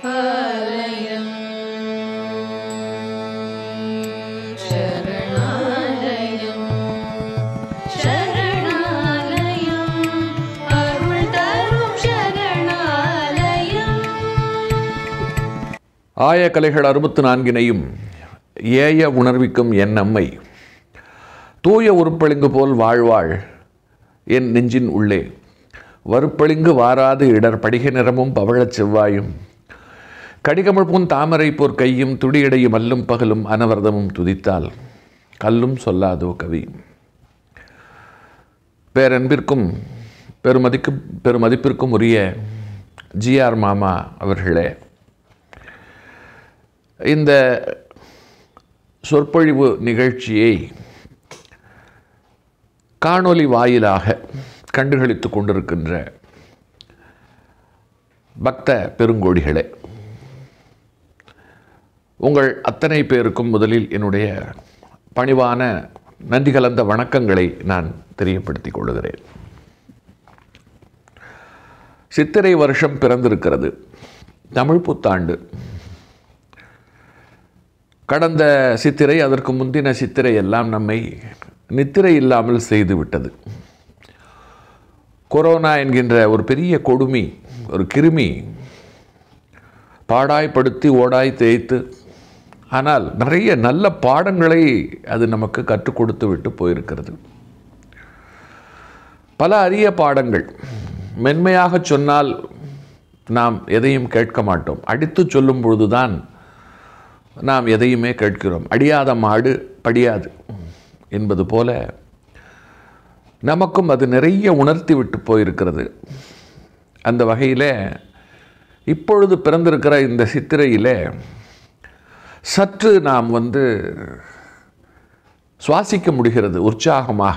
ஆலயம் சரணாலயம் சரணாலயம் அருள் தரும் சரணாலயம் ஆய கலைகள் அறுபத்து நான்கினையும் ஏய உணர்விக்கும் என் அம்மை தூய உருப்பளிங்கு போல் வாழ்வாள் என் நெஞ்சின் உள்ளே வறுப்பளிங்கு வாராது இடர் படிக நிறமும் பவழச் செவ்வாயும் கடிகமிழ் பூன் தாமரை போர் கையும் துடியடையும் அல்லும் பகலும் அனவரதமும் துதித்தால் கல்லும் சொல்லாதோ கவி பேரன்பிற்கும் பெருமதிக்கும் பெருமதிப்பிற்கும் உரிய ஜிஆர் மாமா அவர்களே இந்த சொற்பொழிவு நிகழ்ச்சியை காணொளி வாயிலாக கண்டுகளித்து கொண்டிருக்கின்ற பக்த பெருங்கோடிகளே உங்கள் அத்தனை பேருக்கும் முதலில் என்னுடைய பணிவான நன்றி கலந்த வணக்கங்களை நான் தெரியப்படுத்திக் கொள்கிறேன் சித்திரை வருஷம் பிறந்திருக்கிறது தமிழ் புத்தாண்டு கடந்த சித்திரை அதற்கு முந்தின சித்திரை எல்லாம் நம்மை நித்திரை இல்லாமல் செய்து விட்டது கொரோனா என்கின்ற ஒரு பெரிய கொடுமி ஒரு கிருமி பாடாய்ப்படுத்தி ஓடாய் தேய்த்து ஆனால் நிறைய நல்ல பாடங்களை அது நமக்கு கற்றுக் கொடுத்து விட்டு போயிருக்கிறது பல அரிய பாடங்கள் மென்மையாக சொன்னால் நாம் எதையும் கேட்க மாட்டோம் அடித்து சொல்லும் பொழுதுதான் நாம் எதையுமே கேட்கிறோம் அடியாத மாடு படியாது என்பது போல நமக்கும் அது நிறைய உணர்த்தி விட்டு போயிருக்கிறது அந்த வகையில் இப்பொழுது பிறந்திருக்கிற இந்த சித்திரையிலே சற்று நாம் வந்து சுவாசிக்க முடிகிறது உற்சாகமாக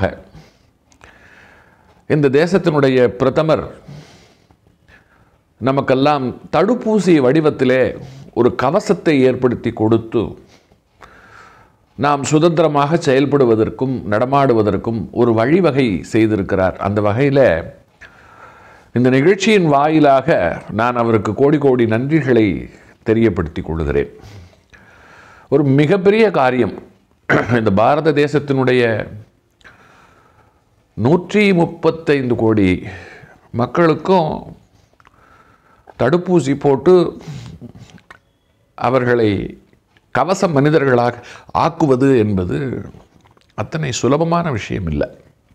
இந்த தேசத்தினுடைய பிரதமர் நமக்கெல்லாம் தடுப்பூசி வடிவத்திலே ஒரு கவசத்தை ஏற்படுத்தி கொடுத்து நாம் சுதந்திரமாக செயல்படுவதற்கும் நடமாடுவதற்கும் ஒரு வழிவகை செய்திருக்கிறார் அந்த வகையில் இந்த நிகழ்ச்சியின் வாயிலாக நான் அவருக்கு கோடி கோடி நன்றிகளை தெரியப்படுத்திக் கொள்கிறேன் ஒரு மிகப்பெரிய காரியம் இந்த பாரத தேசத்தினுடைய நூற்றி முப்பத்தைந்து கோடி மக்களுக்கும் தடுப்பூசி போட்டு அவர்களை கவச மனிதர்களாக ஆக்குவது என்பது அத்தனை சுலபமான விஷயம் இல்லை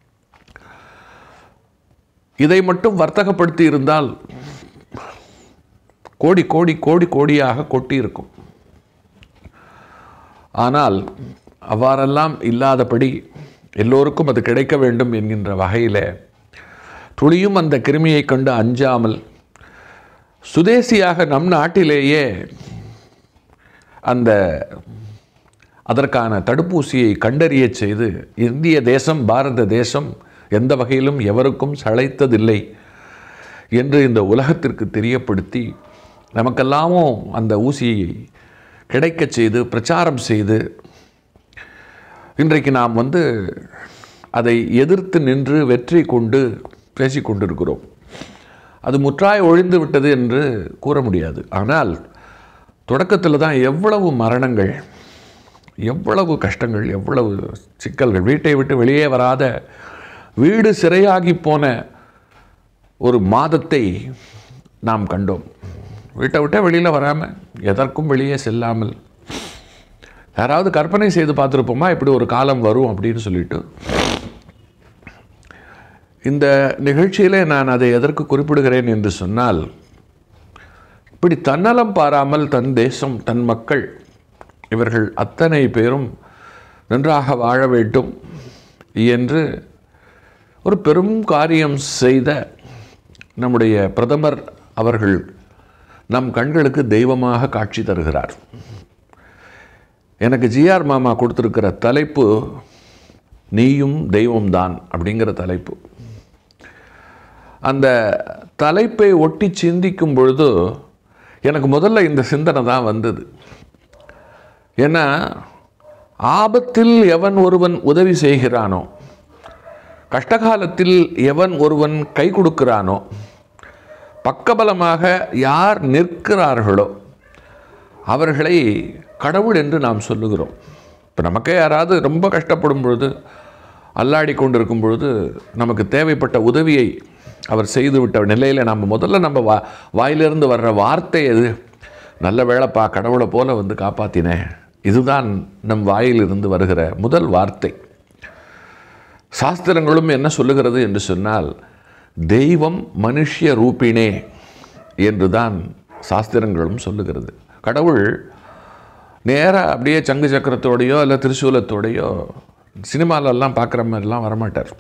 இதை மட்டும் வர்த்தகப்படுத்தி இருந்தால் கோடி கோடி கோடி கோடியாக கொட்டி இருக்கும் ஆனால் அவ்வாறெல்லாம் இல்லாதபடி எல்லோருக்கும் அது கிடைக்க வேண்டும் என்கின்ற வகையில் துளியும் அந்த கிருமியை கண்டு அஞ்சாமல் சுதேசியாக நம் நாட்டிலேயே அந்த அதற்கான தடுப்பூசியை கண்டறிய செய்து இந்திய தேசம் பாரத தேசம் எந்த வகையிலும் எவருக்கும் சளைத்ததில்லை என்று இந்த உலகத்திற்கு தெரியப்படுத்தி நமக்கெல்லாமும் அந்த ஊசியை கிடைக்கச் செய்து பிரச்சாரம் செய்து இன்றைக்கு நாம் வந்து அதை எதிர்த்து நின்று வெற்றி கொண்டு பேசிக் கொண்டிருக்கிறோம் அது முற்றாய் ஒழிந்து விட்டது என்று கூற முடியாது ஆனால் தொடக்கத்தில் தான் எவ்வளவு மரணங்கள் எவ்வளவு கஷ்டங்கள் எவ்வளவு சிக்கல்கள் வீட்டை விட்டு வெளியே வராத வீடு சிறையாகி போன ஒரு மாதத்தை நாம் கண்டோம் வீட்டை விட்டே வெளியில் வராமல் எதற்கும் வெளியே செல்லாமல் யாராவது கற்பனை செய்து பார்த்துருப்போமா இப்படி ஒரு காலம் வரும் அப்படின்னு சொல்லிட்டு இந்த நிகழ்ச்சியிலே நான் அதை எதற்கு குறிப்பிடுகிறேன் என்று சொன்னால் இப்படி தன்னலம் பாராமல் தன் தேசம் தன் மக்கள் இவர்கள் அத்தனை பேரும் நன்றாக வாழ வேண்டும் என்று ஒரு பெரும் காரியம் செய்த நம்முடைய பிரதமர் அவர்கள் நம் கண்களுக்கு தெய்வமாக காட்சி தருகிறார் எனக்கு ஜிஆர் மாமா கொடுத்துருக்கிற தலைப்பு நீயும் தெய்வம்தான் அப்படிங்கிற தலைப்பு அந்த தலைப்பை ஒட்டி சிந்திக்கும் பொழுது எனக்கு முதல்ல இந்த சிந்தனை தான் வந்தது ஏன்னா ஆபத்தில் எவன் ஒருவன் உதவி செய்கிறானோ கஷ்டகாலத்தில் எவன் ஒருவன் கை கொடுக்கிறானோ பக்கபலமாக யார் நிற்கிறார்களோ அவர்களை கடவுள் என்று நாம் சொல்லுகிறோம் இப்போ நமக்கே யாராவது ரொம்ப கஷ்டப்படும் பொழுது அல்லாடி கொண்டிருக்கும் பொழுது நமக்கு தேவைப்பட்ட உதவியை அவர் செய்துவிட்ட நிலையில் நம்ம முதல்ல நம்ம வா வாயிலிருந்து வர்ற வார்த்தை எது நல்ல வேளைப்பா கடவுளை போல வந்து காப்பாத்தினேன் இதுதான் நம் வாயிலிருந்து வருகிற முதல் வார்த்தை சாஸ்திரங்களும் என்ன சொல்லுகிறது என்று சொன்னால் தெய்வம் மனுஷ்ய ரூபினே என்றுதான் சாஸ்திரங்களும் சொல்லுகிறது கடவுள் நேராக அப்படியே சங்கு சக்கரத்தோடையோ இல்லை திரிசூலத்தோடையோ சினிமாலெல்லாம் பார்க்குற மாதிரிலாம் வரமாட்டார்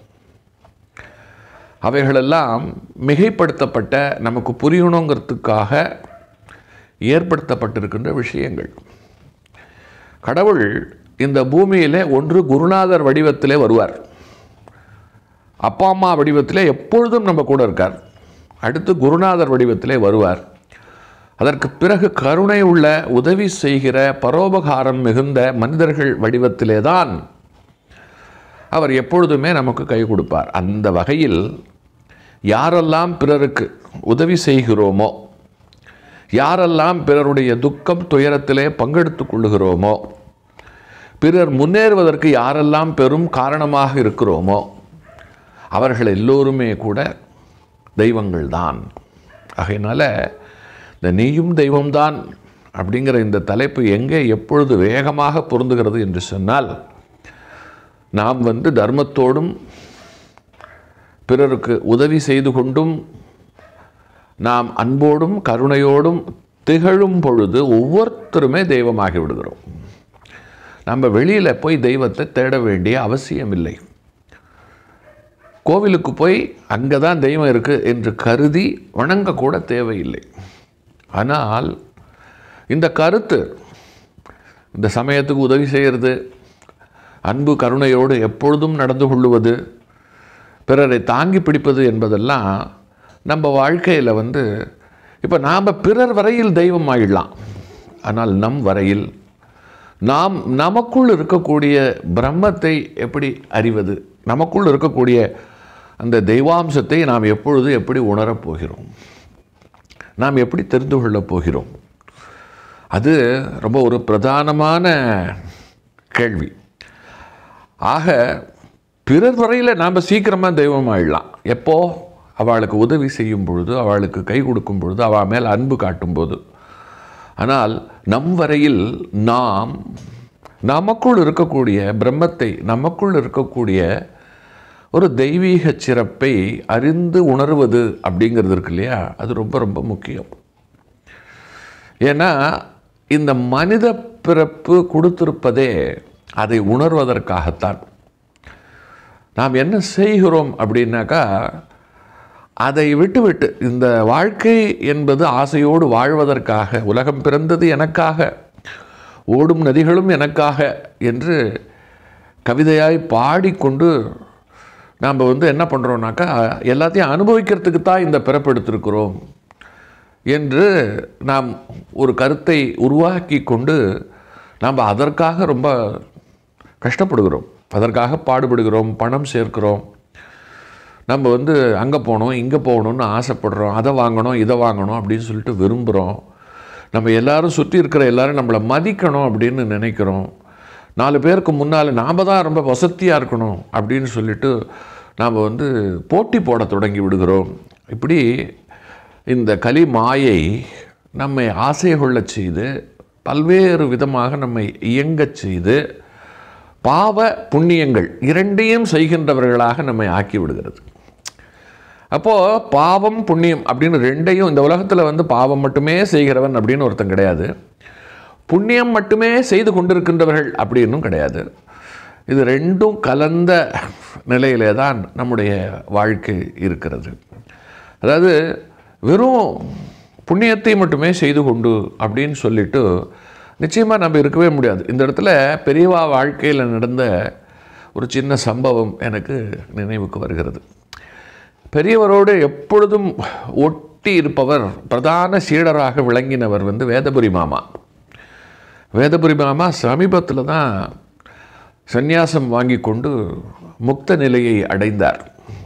அவைகளெல்லாம் மிகைப்படுத்தப்பட்ட நமக்கு புரியணுங்கிறதுக்காக ஏற்படுத்தப்பட்டிருக்கின்ற விஷயங்கள் கடவுள் இந்த பூமியிலே ஒன்று குருநாதர் வடிவத்திலே வருவார் அப்பா அம்மா வடிவத்திலே எப்பொழுதும் நம்ம கூட இருக்கார் அடுத்து குருநாதர் வடிவத்திலே வருவார் அதற்கு பிறகு கருணை உள்ள உதவி செய்கிற பரோபகாரம் மிகுந்த மனிதர்கள் வடிவத்திலே தான் அவர் எப்பொழுதுமே நமக்கு கை கொடுப்பார் அந்த வகையில் யாரெல்லாம் பிறருக்கு உதவி செய்கிறோமோ யாரெல்லாம் பிறருடைய துக்கம் துயரத்திலே பங்கெடுத்துக் கொள்ளுகிறோமோ பிறர் முன்னேறுவதற்கு யாரெல்லாம் பெரும் காரணமாக இருக்கிறோமோ அவர்கள் எல்லோருமே கூட தெய்வங்கள் தான் ஆகையினால இந்த நீயும் தெய்வம்தான் அப்படிங்கிற இந்த தலைப்பு எங்கே எப்பொழுது வேகமாக பொருந்துகிறது என்று சொன்னால் நாம் வந்து தர்மத்தோடும் பிறருக்கு உதவி செய்து கொண்டும் நாம் அன்போடும் கருணையோடும் திகழும் பொழுது ஒவ்வொருத்தருமே தெய்வமாகி விடுகிறோம் நம்ம வெளியில் போய் தெய்வத்தை தேட வேண்டிய அவசியம் இல்லை கோவிலுக்கு போய் அங்கே தான் தெய்வம் இருக்குது என்று கருதி வணங்கக்கூட தேவையில்லை ஆனால் இந்த கருத்து இந்த சமயத்துக்கு உதவி செய்கிறது அன்பு கருணையோடு எப்பொழுதும் நடந்து கொள்ளுவது பிறரை தாங்கி பிடிப்பது என்பதெல்லாம் நம்ம வாழ்க்கையில் வந்து இப்போ நாம் பிறர் வரையில் தெய்வம் ஆகிடலாம் ஆனால் நம் வரையில் நாம் நமக்குள் இருக்கக்கூடிய பிரம்மத்தை எப்படி அறிவது நமக்குள் இருக்கக்கூடிய அந்த தெய்வாம்சத்தை நாம் எப்பொழுது எப்படி உணரப் போகிறோம் நாம் எப்படி தெரிந்து கொள்ளப் போகிறோம் அது ரொம்ப ஒரு பிரதானமான கேள்வி ஆக பிறர் வரையில் நாம் சீக்கிரமாக தெய்வம் ஆயிடலாம் எப்போ அவளுக்கு உதவி செய்யும் பொழுது அவளுக்கு கை கொடுக்கும் பொழுது அவள் மேல் அன்பு காட்டும்போது ஆனால் நம் வரையில் நாம் நமக்குள் இருக்கக்கூடிய பிரம்மத்தை நமக்குள் இருக்கக்கூடிய ஒரு தெய்வீக சிறப்பை அறிந்து உணர்வது அப்படிங்கிறது இருக்கு இல்லையா அது ரொம்ப ரொம்ப முக்கியம் ஏன்னா இந்த மனித பிறப்பு கொடுத்திருப்பதே அதை உணர்வதற்காகத்தான் நாம் என்ன செய்கிறோம் அப்படின்னாக்கா அதை விட்டுவிட்டு இந்த வாழ்க்கை என்பது ஆசையோடு வாழ்வதற்காக உலகம் பிறந்தது எனக்காக ஓடும் நதிகளும் எனக்காக என்று கவிதையாய் பாடிக்கொண்டு நாம் வந்து என்ன பண்ணுறோம்னாக்கா எல்லாத்தையும் அனுபவிக்கிறதுக்கு தான் இந்த பிறப்பெடுத்திருக்கிறோம் என்று நாம் ஒரு கருத்தை உருவாக்கி கொண்டு நாம் அதற்காக ரொம்ப கஷ்டப்படுகிறோம் அதற்காக பாடுபடுகிறோம் பணம் சேர்க்கிறோம் நம்ம வந்து அங்கே போகணும் இங்கே போகணும்னு ஆசைப்படுறோம் அதை வாங்கணும் இதை வாங்கணும் அப்படின்னு சொல்லிட்டு விரும்புகிறோம் நம்ம எல்லாரும் சுற்றி இருக்கிற எல்லாரும் நம்மளை மதிக்கணும் அப்படின்னு நினைக்கிறோம் நாலு பேருக்கு முன்னால் நாம் தான் ரொம்ப வசதியாக இருக்கணும் அப்படின்னு சொல்லிட்டு நாம் வந்து போட்டி போட தொடங்கி விடுகிறோம் இப்படி இந்த கலி மாயை நம்மை ஆசை கொள்ளச் செய்து பல்வேறு விதமாக நம்மை இயங்கச் செய்து பாவ புண்ணியங்கள் இரண்டையும் செய்கின்றவர்களாக நம்மை ஆக்கி விடுகிறது அப்போது பாவம் புண்ணியம் அப்படின்னு ரெண்டையும் இந்த உலகத்தில் வந்து பாவம் மட்டுமே செய்கிறவன் அப்படின்னு ஒருத்தன் கிடையாது புண்ணியம் மட்டுமே செய்து கொண்டிருக்கின்றவர்கள் அப்படின்னும் கிடையாது இது ரெண்டும் கலந்த நிலையிலே தான் நம்முடைய வாழ்க்கை இருக்கிறது அதாவது வெறும் புண்ணியத்தை மட்டுமே செய்து கொண்டு அப்படின்னு சொல்லிட்டு நிச்சயமாக நம்ம இருக்கவே முடியாது இந்த இடத்துல பெரியவா வாழ்க்கையில் நடந்த ஒரு சின்ன சம்பவம் எனக்கு நினைவுக்கு வருகிறது பெரியவரோடு எப்பொழுதும் ஒட்டி இருப்பவர் பிரதான சீடராக விளங்கினவர் வந்து வேதபுரி மாமா வேதபுரி மாமா சமீபத்தில் தான் சந்நியாசம் வாங்கி கொண்டு முக்த நிலையை அடைந்தார்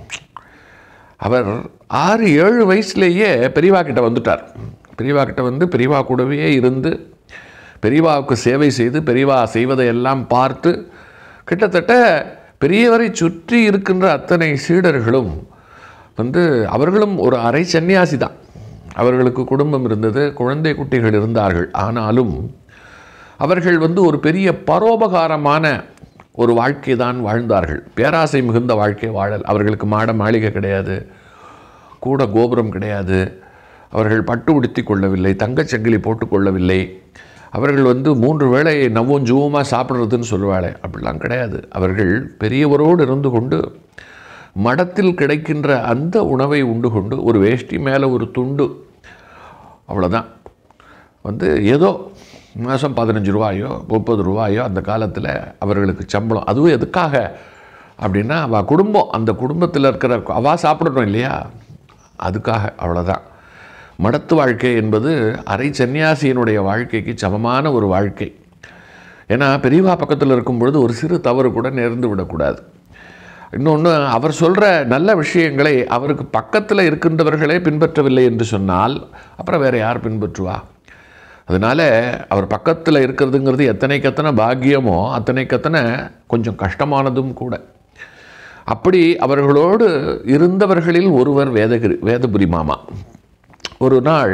அவர் ஆறு ஏழு வயசுலேயே பெரியவா கிட்ட வந்துட்டார் பெரியவா கிட்ட வந்து பெரியவா கூடவே இருந்து பெரியவாவுக்கு சேவை செய்து பெரியவா செய்வதையெல்லாம் பார்த்து கிட்டத்தட்ட பெரியவரை சுற்றி இருக்கின்ற அத்தனை சீடர்களும் வந்து அவர்களும் ஒரு அரை சன்னியாசி தான் அவர்களுக்கு குடும்பம் இருந்தது குழந்தை குட்டிகள் இருந்தார்கள் ஆனாலும் அவர்கள் வந்து ஒரு பெரிய பரோபகாரமான ஒரு வாழ்க்கை தான் வாழ்ந்தார்கள் பேராசை மிகுந்த வாழ்க்கை வாழல் அவர்களுக்கு மாட மாளிகை கிடையாது கூட கோபுரம் கிடையாது அவர்கள் பட்டு உடுத்தி கொள்ளவில்லை தங்கச் சங்கிலி போட்டுக்கொள்ளவில்லை அவர்கள் வந்து மூன்று வேளை நவ்வும் ஜூவமாக சாப்பிட்றதுன்னு சொல்லுவாளே அப்படிலாம் கிடையாது அவர்கள் பெரியவரோடு இருந்து கொண்டு மடத்தில் கிடைக்கின்ற அந்த உணவை உண்டு கொண்டு ஒரு வேஷ்டி மேலே ஒரு துண்டு அவ்வளோதான் வந்து ஏதோ மாதம் பதினஞ்சு ரூபாயோ முப்பது ரூபாயோ அந்த காலத்தில் அவர்களுக்கு சம்பளம் அதுவும் எதுக்காக அப்படின்னா அவள் குடும்பம் அந்த குடும்பத்தில் இருக்கிற அவள் சாப்பிடணும் இல்லையா அதுக்காக அவ்வளோதான் மடத்து வாழ்க்கை என்பது அரை சன்னியாசியினுடைய வாழ்க்கைக்கு சமமான ஒரு வாழ்க்கை ஏன்னா பெரியவா பக்கத்தில் இருக்கும் பொழுது ஒரு சிறு தவறு கூட நேர்ந்து விடக்கூடாது இன்னொன்று அவர் சொல்கிற நல்ல விஷயங்களை அவருக்கு பக்கத்தில் இருக்கின்றவர்களே பின்பற்றவில்லை என்று சொன்னால் அப்புறம் வேறு யார் பின்பற்றுவா அதனால் அவர் பக்கத்தில் இருக்கிறதுங்கிறது எத்தனைக்கு எத்தனை பாக்கியமோ அத்தனைக்கு அத்தனை கொஞ்சம் கஷ்டமானதும் கூட அப்படி அவர்களோடு இருந்தவர்களில் ஒருவர் வேதகிரி வேதபுரி மாமா ஒரு நாள்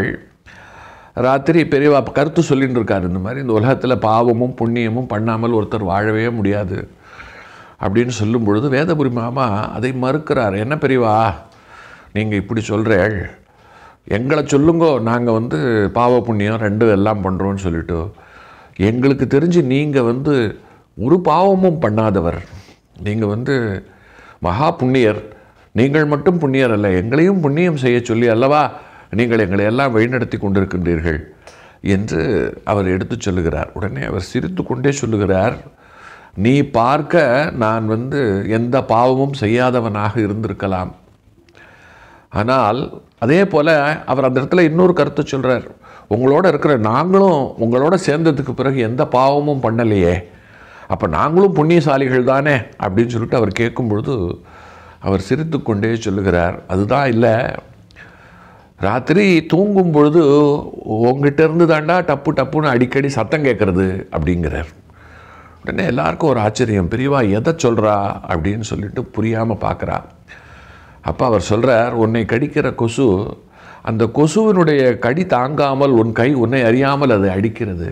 ராத்திரி பெரியவா கருத்து சொல்லிட்டு இருக்காரு இந்த மாதிரி இந்த உலகத்தில் பாவமும் புண்ணியமும் பண்ணாமல் ஒருத்தர் வாழவே முடியாது அப்படின்னு சொல்லும் பொழுது வேதபுரி மாமா அதை மறுக்கிறார் என்ன பெரியவா நீங்கள் இப்படி சொல்கிறேள் எங்களை சொல்லுங்கோ நாங்கள் வந்து பாவ புண்ணியம் ரெண்டும் எல்லாம் பண்ணுறோன்னு சொல்லிட்டு எங்களுக்கு தெரிஞ்சு நீங்கள் வந்து ஒரு பாவமும் பண்ணாதவர் நீங்கள் வந்து மகா புண்ணியர் நீங்கள் மட்டும் புண்ணியர் அல்ல எங்களையும் புண்ணியம் செய்ய சொல்லி அல்லவா நீங்கள் எங்களை எல்லாம் வழிநடத்தி கொண்டிருக்கின்றீர்கள் என்று அவர் எடுத்துச் சொல்லுகிறார் உடனே அவர் சிரித்து கொண்டே சொல்லுகிறார் நீ பார்க்க நான் வந்து எந்த பாவமும் செய்யாதவனாக இருந்திருக்கலாம் ஆனால் அதே போல் அவர் அந்த இடத்துல இன்னொரு கருத்து சொல்கிறார் உங்களோட இருக்கிற நாங்களும் உங்களோட சேர்ந்ததுக்கு பிறகு எந்த பாவமும் பண்ணலையே அப்போ நாங்களும் புண்ணியசாலிகள் தானே அப்படின்னு சொல்லிட்டு அவர் கேட்கும் பொழுது அவர் சிரித்து கொண்டே சொல்லுகிறார் அதுதான் இல்லை ராத்திரி தூங்கும் பொழுது உங்ககிட்ட இருந்து தாண்டா டப்பு டப்புன்னு அடிக்கடி சத்தம் கேட்குறது அப்படிங்கிறார் உடனே எல்லாருக்கும் ஒரு ஆச்சரியம் பெரியவா எதை சொல்கிறா அப்படின்னு சொல்லிட்டு புரியாமல் பார்க்குறா அப்போ அவர் சொல்கிறார் உன்னை கடிக்கிற கொசு அந்த கொசுவினுடைய கடி தாங்காமல் உன் கை உன்னை அறியாமல் அது அடிக்கிறது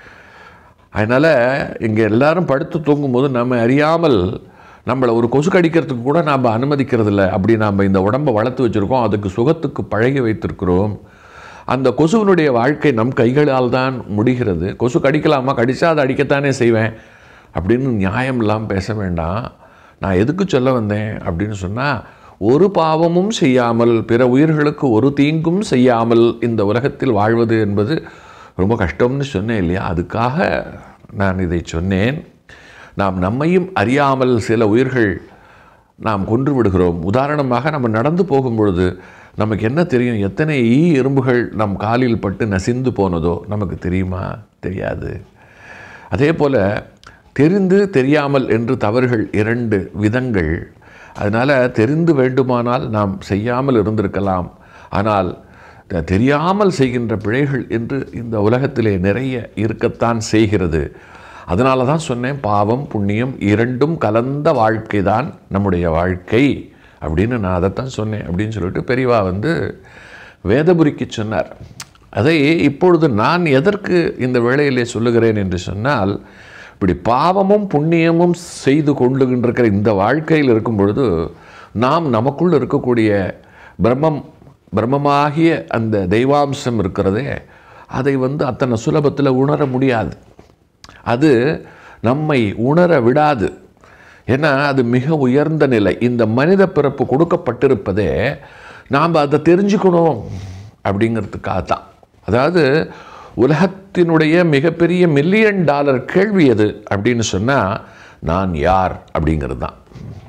அதனால் இங்கே எல்லாரும் படுத்து தூங்கும்போது நம்ம அறியாமல் நம்மளை ஒரு கொசு கடிக்கிறதுக்கு கூட நாம் அனுமதிக்கிறது இல்லை அப்படி நாம் இந்த உடம்பை வளர்த்து வச்சுருக்கோம் அதுக்கு சுகத்துக்கு பழகி வைத்திருக்கிறோம் அந்த கொசுவினுடைய வாழ்க்கை நம் கைகளால் தான் முடிகிறது கொசு கடிக்கலாமா கடிச்சா அதை அடிக்கத்தானே செய்வேன் அப்படின்னு நியாயம் இல்லாமல் பேச வேண்டாம் நான் எதுக்கு சொல்ல வந்தேன் அப்படின்னு சொன்னால் ஒரு பாவமும் செய்யாமல் பிற உயிர்களுக்கு ஒரு தீங்கும் செய்யாமல் இந்த உலகத்தில் வாழ்வது என்பது ரொம்ப கஷ்டம்னு சொன்னேன் இல்லையா அதுக்காக நான் இதை சொன்னேன் நாம் நம்மையும் அறியாமல் சில உயிர்கள் நாம் கொன்று விடுகிறோம் உதாரணமாக நம்ம நடந்து போகும் பொழுது நமக்கு என்ன தெரியும் எத்தனை ஈ எறும்புகள் நம் காலில் பட்டு நசிந்து போனதோ நமக்கு தெரியுமா தெரியாது அதே போல் தெரிந்து தெரியாமல் என்று தவறுகள் இரண்டு விதங்கள் அதனால் தெரிந்து வேண்டுமானால் நாம் செய்யாமல் இருந்திருக்கலாம் ஆனால் த- தெரியாமல் செய்கின்ற பிழைகள் என்று இந்த உலகத்திலே நிறைய இருக்கத்தான் செய்கிறது அதனால தான் சொன்னேன் பாவம் புண்ணியம் இரண்டும் கலந்த வாழ்க்கை தான் நம்முடைய வாழ்க்கை அப்படின்னு நான் அதைத்தான் சொன்னேன் அப்படின்னு சொல்லிட்டு பெரியவா வந்து வேதபுரிக்கு சொன்னார் அதை இப்பொழுது நான் எதற்கு இந்த வேளையிலே சொல்லுகிறேன் என்று சொன்னால் இப்படி பாவமும் புண்ணியமும் செய்து கொண்டுகின்றிருக்கிற இந்த வாழ்க்கையில் இருக்கும் பொழுது நாம் நமக்குள் இருக்கக்கூடிய பிரம்மம் பிரம்மமாகிய அந்த தெய்வாம்சம் இருக்கிறதே அதை வந்து அத்தனை சுலபத்தில் உணர முடியாது அது நம்மை உணர விடாது ஏன்னா அது மிக உயர்ந்த நிலை இந்த மனித பிறப்பு கொடுக்கப்பட்டிருப்பதே நாம் அதை தெரிஞ்சுக்கணும் அப்படிங்கிறதுக்காக தான் அதாவது உலகத்தினுடைய மிகப்பெரிய மில்லியன் டாலர் கேள்வி எது அப்படின்னு சொன்னால் நான் யார் அப்படிங்கிறது தான்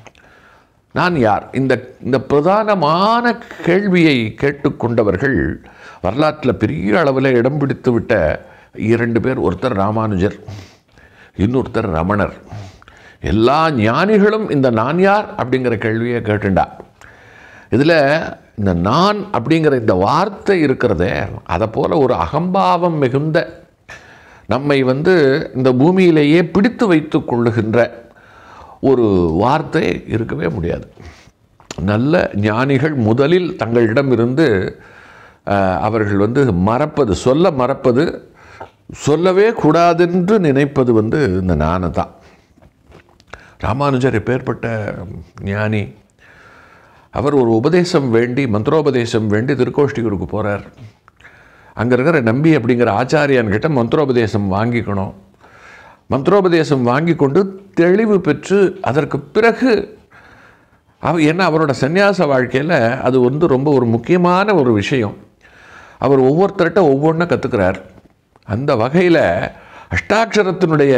நான் யார் இந்த இந்த பிரதானமான கேள்வியை கேட்டுக்கொண்டவர்கள் வரலாற்றில் பெரிய அளவில் இடம் பிடித்து விட்ட இரண்டு பேர் ஒருத்தர் ராமானுஜர் இன்னொருத்தர் ரமணர் எல்லா ஞானிகளும் இந்த நான் யார் அப்படிங்கிற கேள்வியை கேட்டுண்டா இதில் இந்த நான் அப்படிங்கிற இந்த வார்த்தை இருக்கிறதே அதை போல் ஒரு அகம்பாவம் மிகுந்த நம்மை வந்து இந்த பூமியிலேயே பிடித்து வைத்து கொள்ளுகின்ற ஒரு வார்த்தை இருக்கவே முடியாது நல்ல ஞானிகள் முதலில் தங்களிடமிருந்து அஹ், அவர்கள் வந்து மறப்பது சொல்ல மறப்பது சொல்லவே கூடாதென்று நினைப்பது வந்து இந்த ஞானம் தான் ராமானுஜர் எப்பேற்பட்ட ஞானி அவர் ஒரு உபதேசம் வேண்டி மந்திரோபதேசம் வேண்டி திருக்கோஷ்டியூருக்கு போகிறார் அங்கே இருக்கிற நம்பி அப்படிங்கிற ஆச்சாரியான்கிட்ட மந்திரோபதேசம் வாங்கிக்கணும் மந்திரோபதேசம் வாங்கி கொண்டு தெளிவு பெற்று அதற்கு பிறகு அவ ஏன்னா அவரோட சந்நியாச வாழ்க்கையில் அது வந்து ரொம்ப ஒரு முக்கியமான ஒரு விஷயம் அவர் ஒவ்வொருத்தர்கிட்ட ஒவ்வொன்றா கற்றுக்கிறார் அந்த வகையில் அஷ்டாட்சரத்தினுடைய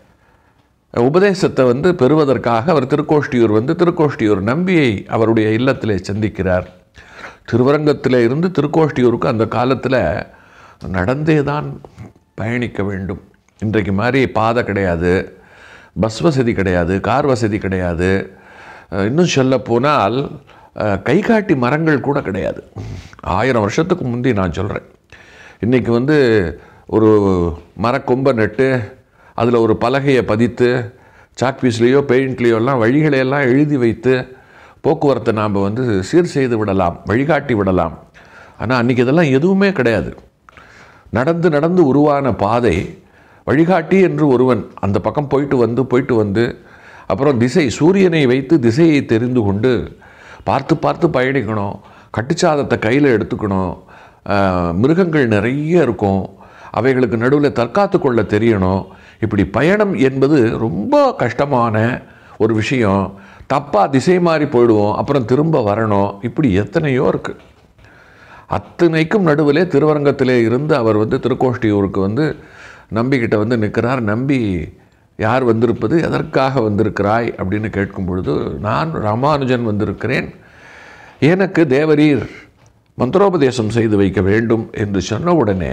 உபதேசத்தை வந்து பெறுவதற்காக அவர் திருக்கோஷ்டியூர் வந்து திருக்கோஷ்டியூர் நம்பியை அவருடைய இல்லத்திலே சந்திக்கிறார் திருவரங்கத்தில் இருந்து திருக்கோஷ்டியூருக்கு அந்த காலத்தில் நடந்தே தான் பயணிக்க வேண்டும் இன்றைக்கு மாதிரி பாதை கிடையாது பஸ் வசதி கிடையாது கார் வசதி கிடையாது அஹ் இன்னும் சொல்ல போனால் அஹ், கைகாட்டி மரங்கள் கூட கிடையாது ஆயிரம் வருஷத்துக்கு முந்தி நான் சொல்கிறேன் இன்றைக்கி வந்து ஒரு மரக்கொம்பை நட்டு அதில் ஒரு பலகையை பதித்து சாக்பீஸ்லேயோ பெயிண்ட்லேயோ எல்லாம் வழிகளையெல்லாம் எழுதி வைத்து போக்குவரத்தை நாம் வந்து சீர் செய்து விடலாம் வழிகாட்டி விடலாம் ஆனால் அன்றைக்கி இதெல்லாம் எதுவுமே கிடையாது நடந்து நடந்து உருவான பாதை வழிகாட்டி என்று ஒருவன் அந்த பக்கம் போயிட்டு வந்து போயிட்டு வந்து அப்புறம் திசை சூரியனை வைத்து திசையை தெரிந்து கொண்டு பார்த்து பார்த்து பயணிக்கணும் கட்டுச்சாதத்தை கையில் எடுத்துக்கணும் ஆஹ், மிருகங்கள் நிறைய இருக்கும் அவைகளுக்கு நடுவில் தற்காத்து கொள்ள தெரியணும் இப்படி பயணம் என்பது ரொம்ப கஷ்டமான ஒரு விஷயம் தப்பாக திசை மாறி போயிடுவோம் அப்புறம் திரும்ப வரணும் இப்படி எத்தனையோ இருக்குது அத்தனைக்கும் நடுவிலே திருவரங்கத்திலே இருந்து அவர் வந்து திருக்கோஷ்டியூருக்கு வந்து நம்பிக்கிட்ட வந்து நிற்கிறார் நம்பி யார் வந்திருப்பது எதற்காக வந்திருக்கிறாய் அப்படின்னு கேட்கும் பொழுது நான் ராமானுஜன் வந்திருக்கிறேன் எனக்கு தேவரீர் மந்திரோபதேசம் செய்து வைக்க வேண்டும் என்று சொன்ன உடனே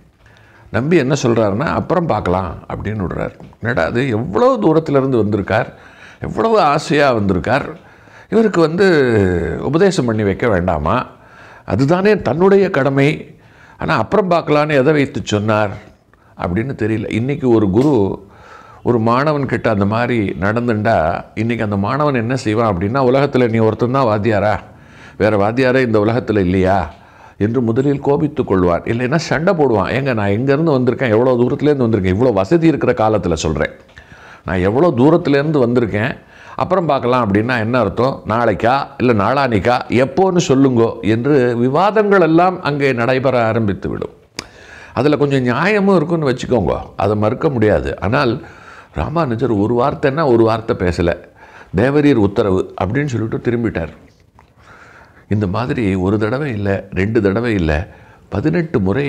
நம்பி என்ன சொல்கிறாருன்னா அப்புறம் பார்க்கலாம் அப்படின்னு விடுறார் என்னடா அது எவ்வளோ தூரத்திலிருந்து வந்திருக்கார் எவ்வளவு ஆசையாக வந்திருக்கார் இவருக்கு வந்து உபதேசம் பண்ணி வைக்க வேண்டாமா அதுதானே தன்னுடைய கடமை ஆனால் அப்புறம் பார்க்கலான்னு எதை வைத்து சொன்னார் அப்படின்னு தெரியல இன்றைக்கி ஒரு குரு ஒரு மாணவன் கிட்ட அந்த மாதிரி நடந்துண்டா இன்றைக்கி அந்த மாணவன் என்ன செய்வான் அப்படின்னா உலகத்தில் நீ ஒருத்தன் தான் வாத்தியாரா வேறு வாத்தியாரே இந்த உலகத்தில் இல்லையா என்று முதலில் கோபித்துக் கொள்வார் இல்லைன்னா சண்டை போடுவான் ஏங்க நான் எங்கேருந்து வந்திருக்கேன் எவ்வளோ தூரத்துலேருந்து வந்திருக்கேன் இவ்வளோ வசதி இருக்கிற காலத்தில் சொல்கிறேன் நான் எவ்வளோ தூரத்துலேருந்து வந்திருக்கேன் அப்புறம் பார்க்கலாம் அப்படின்னா என்ன அர்த்தம் நாளைக்கா இல்லை நாளானிக்கா எப்போன்னு சொல்லுங்கோ என்று விவாதங்கள் எல்லாம் அங்கே நடைபெற ஆரம்பித்து விடும் அதில் கொஞ்சம் நியாயமும் இருக்குன்னு வச்சுக்கோங்க அதை மறுக்க முடியாது ஆனால் ராமானுஜர் ஒரு வார்த்தைன்னா ஒரு வார்த்தை பேசலை தேவரீர் உத்தரவு அப்படின்னு சொல்லிட்டு திரும்பிட்டார் இந்த மாதிரி ஒரு தடவை இல்லை ரெண்டு தடவை இல்லை பதினெட்டு முறை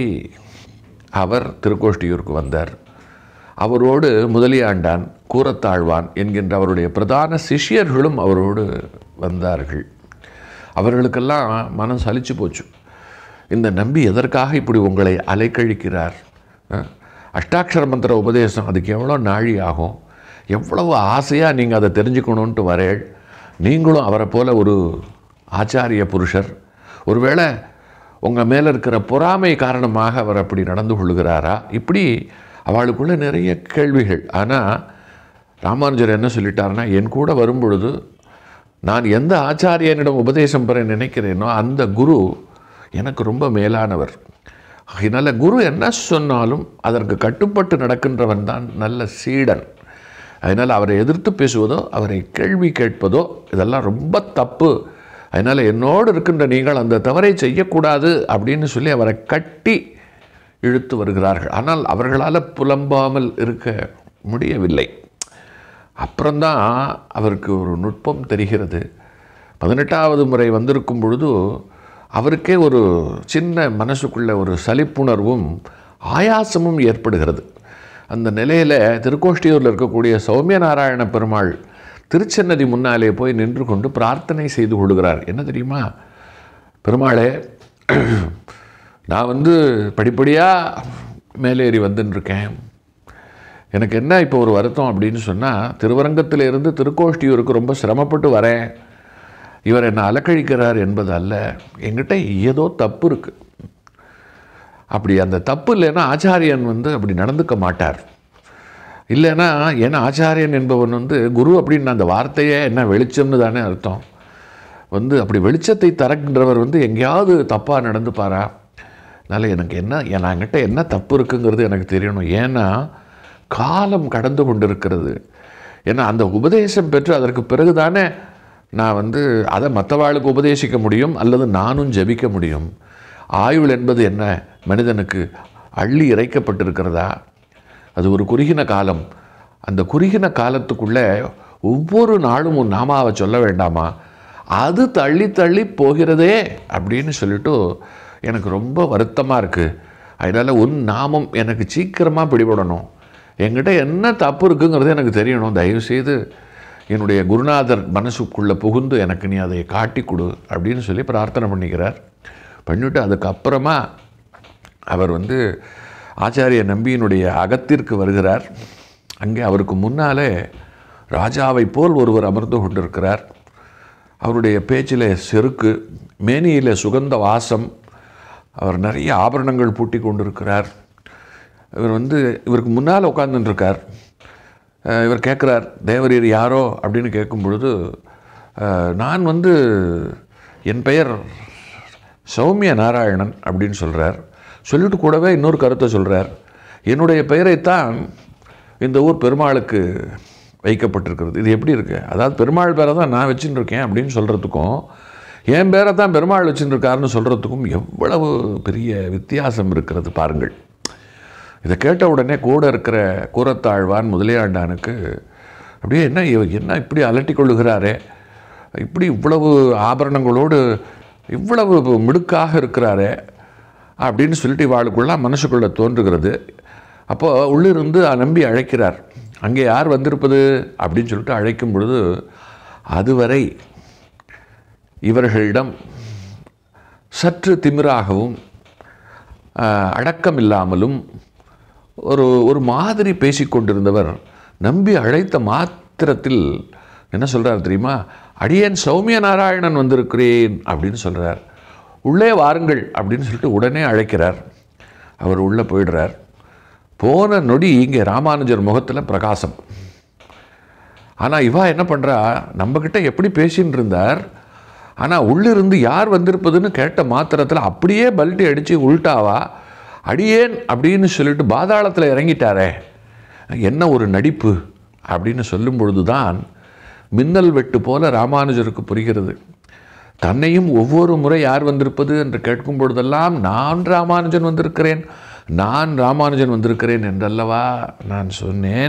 அவர் திருக்கோஷ்டியூருக்கு வந்தார் அவரோடு முதலியாண்டான் கூரத்தாழ்வான் என்கின்ற அவருடைய பிரதான சிஷ்யர்களும் அவரோடு வந்தார்கள் அவர்களுக்கெல்லாம் மனம் சலிச்சு போச்சு இந்த நம்பி எதற்காக இப்படி உங்களை அலைக்கழிக்கிறார் அஹ், அஷ்டாட்சர மந்திர உபதேசம் அதுக்கு எவ்வளோ நாழி ஆகும் எவ்வளவு ஆசையாக நீங்கள் அதை தெரிஞ்சுக்கணுன்ட்டு வரேள் நீங்களும் அவரை போல ஒரு ஆச்சாரிய புருஷர் ஒருவேளை உங்கள் மேலே இருக்கிற பொறாமை காரணமாக அவர் அப்படி நடந்து கொள்கிறாரா இப்படி அவளுக்குள்ள நிறைய கேள்விகள் ஆனால் ராமானுஜர் என்ன சொல்லிட்டாருன்னா என் கூட வரும்பொழுது நான் எந்த ஆச்சாரியனிடம் உபதேசம் பெற நினைக்கிறேனோ அந்த குரு எனக்கு ரொம்ப மேலானவர் அதனால் குரு என்ன சொன்னாலும் அதற்கு கட்டுப்பட்டு நடக்கின்றவன் தான் நல்ல சீடன் அதனால் அவரை எதிர்த்து பேசுவதோ அவரை கேள்வி கேட்பதோ இதெல்லாம் ரொம்ப தப்பு அதனால் என்னோடு இருக்கின்ற நீங்கள் அந்த தவறை செய்யக்கூடாது அப்படின்னு சொல்லி அவரை கட்டி இழுத்து வருகிறார்கள் ஆனால் அவர்களால் புலம்பாமல் இருக்க முடியவில்லை அப்புறம்தான் அவருக்கு ஒரு நுட்பம் தெரிகிறது பதினெட்டாவது முறை வந்திருக்கும் பொழுது அவருக்கே ஒரு சின்ன மனசுக்குள்ள ஒரு சலிப்புணர்வும் ஆயாசமும் ஏற்படுகிறது அந்த நிலையில் திருக்கோஷ்டியூரில் இருக்கக்கூடிய சௌமிய நாராயண பெருமாள் திருச்சன்னதி முன்னாலே போய் நின்று கொண்டு பிரார்த்தனை செய்து கொள்கிறார் என்ன தெரியுமா பெருமாளே நான் வந்து படிப்படியாக மேலேறி வந்துன்னு இருக்கேன் எனக்கு என்ன இப்போ ஒரு வருத்தம் அப்படின்னு சொன்னால் திருவரங்கத்தில் இருந்து திருக்கோஷ்டியூருக்கு ரொம்ப சிரமப்பட்டு வரேன் இவர் என்னை அலக்கழிக்கிறார் என்பது அல்ல என்கிட்ட ஏதோ தப்பு இருக்குது அப்படி அந்த தப்பு இல்லைன்னா ஆச்சாரியன் வந்து அப்படி நடந்துக்க மாட்டார் இல்லைன்னா ஏன்னா ஆச்சாரியன் என்பவன் வந்து குரு அப்படின்னு அந்த வார்த்தையே என்ன வெளிச்சம்னு தானே அர்த்தம் வந்து அப்படி வெளிச்சத்தை தரக்கின்றவர் வந்து எங்கேயாவது தப்பாக நடந்துப்பாரா அதனால் எனக்கு என்ன என் என்கிட்ட என்ன தப்பு இருக்குங்கிறது எனக்கு தெரியணும் ஏன்னா காலம் கடந்து கொண்டிருக்கிறது ஏன்னா அந்த உபதேசம் பெற்று அதற்கு பிறகு தானே நான் வந்து அதை மற்றவாளுக்கு உபதேசிக்க முடியும் அல்லது நானும் ஜெபிக்க முடியும் ஆயுள் என்பது என்ன மனிதனுக்கு அள்ளி இறைக்கப்பட்டிருக்கிறதா அது ஒரு குறுகின காலம் அந்த குறுகின காலத்துக்குள்ளே ஒவ்வொரு நாளும் உன் நாமாவை சொல்ல வேண்டாமா அது தள்ளி தள்ளி போகிறதே அப்படின்னு சொல்லிட்டு எனக்கு ரொம்ப வருத்தமாக இருக்குது அதனால் உன் நாமம் எனக்கு சீக்கிரமாக பிடிபடணும் என்கிட்ட என்ன தப்பு இருக்குங்கிறது எனக்கு தெரியணும் தயவுசெய்து என்னுடைய குருநாதர் மனசுக்குள்ளே புகுந்து எனக்கு நீ அதை காட்டி கொடு அப்படின்னு சொல்லி பிரார்த்தனை பண்ணிக்கிறார் பண்ணிவிட்டு அதுக்கப்புறமா அவர் வந்து ஆச்சாரிய நம்பியினுடைய அகத்திற்கு வருகிறார் அங்கே அவருக்கு முன்னாலே ராஜாவைப் போல் ஒருவர் அமர்ந்து கொண்டிருக்கிறார் அவருடைய பேச்சில் செருக்கு மேனியில் சுகந்த வாசம் அவர் நிறைய ஆபரணங்கள் பூட்டி கொண்டிருக்கிறார் இவர் வந்து இவருக்கு முன்னால் உட்கார்ந்துட்டுருக்கார் இவர் கேட்குறார் தேவரீர் யாரோ அப்படின்னு கேட்கும் பொழுது அஹ், நான் வந்து என் பெயர் சௌமிய நாராயணன் அப்படின்னு சொல்கிறார் சொல்லிட்டு கூடவே இன்னொரு கருத்தை சொல்கிறார் என்னுடைய பெயரைத்தான் இந்த ஊர் பெருமாளுக்கு வைக்கப்பட்டிருக்கிறது இது எப்படி இருக்குது அதாவது பெருமாள் பேரை தான் நான் வச்சுட்டு இருக்கேன் அப்படின்னு சொல்கிறதுக்கும் என் பேரை தான் பெருமாள் வச்சுட்டு இருக்காருன்னு சொல்கிறதுக்கும் எவ்வளவு பெரிய வித்தியாசம் இருக்கிறது பாருங்கள் இதை கேட்ட உடனே கூட இருக்கிற கூரத்தாழ்வான் முதலியாண்டானுக்கு அப்படியே என்ன இவ- என்ன இப்படி அலட்டி கொள்ளுகிறாரே இப்படி இவ்வளவு ஆபரணங்களோடு இவ்வளவு மிடுக்காக இருக்கிறாரே அப்படின்னு சொல்லிட்டு இவாளுக்குள்ள மனசுக்குள்ளே தோன்றுகிறது அப்போ உள்ளிருந்து நம்பி அழைக்கிறார் அங்கே யார் வந்திருப்பது அப்படின்னு சொல்லிட்டு அழைக்கும் பொழுது அதுவரை இவர்களிடம் சற்று திமிராகவும் ஆஹ், அடக்கமில்லாமலும் ஒரு ஒரு மாதிரி பேசிக்கொண்டிருந்தவர் நம்பி அழைத்த மாத்திரத்தில் என்ன சொல்றார் தெரியுமா அடியேன் சௌமிய நாராயணன் வந்திருக்கிறேன் அப்படின்னு சொல்றார் உள்ளே வாருங்கள் அப்படின்னு சொல்லிட்டு உடனே அழைக்கிறார் அவர் உள்ளே போயிடுறார் போன நொடி இங்கே ராமானுஜர் முகத்தில் பிரகாசம் ஆனால் இவா என்ன பண்ணுறா நம்மக்கிட்ட எப்படி பேசின்னு இருந்தார் ஆனால் உள்ளிருந்து யார் வந்திருப்பதுன்னு கேட்ட மாத்திரத்தில் அப்படியே பல்ட்டி அடித்து உள்டாவா அடியேன் அப்படின்னு சொல்லிட்டு பாதாளத்தில் இறங்கிட்டாரே என்ன ஒரு நடிப்பு அப்படின்னு சொல்லும் பொழுது தான் மின்னல் வெட்டு போல ராமானுஜருக்கு புரிகிறது தன்னையும் ஒவ்வொரு முறை யார் வந்திருப்பது என்று கேட்கும் பொழுதெல்லாம் நான் ராமானுஜன் வந்திருக்கிறேன் நான் ராமானுஜன் வந்திருக்கிறேன் என்றல்லவா நான் சொன்னேன்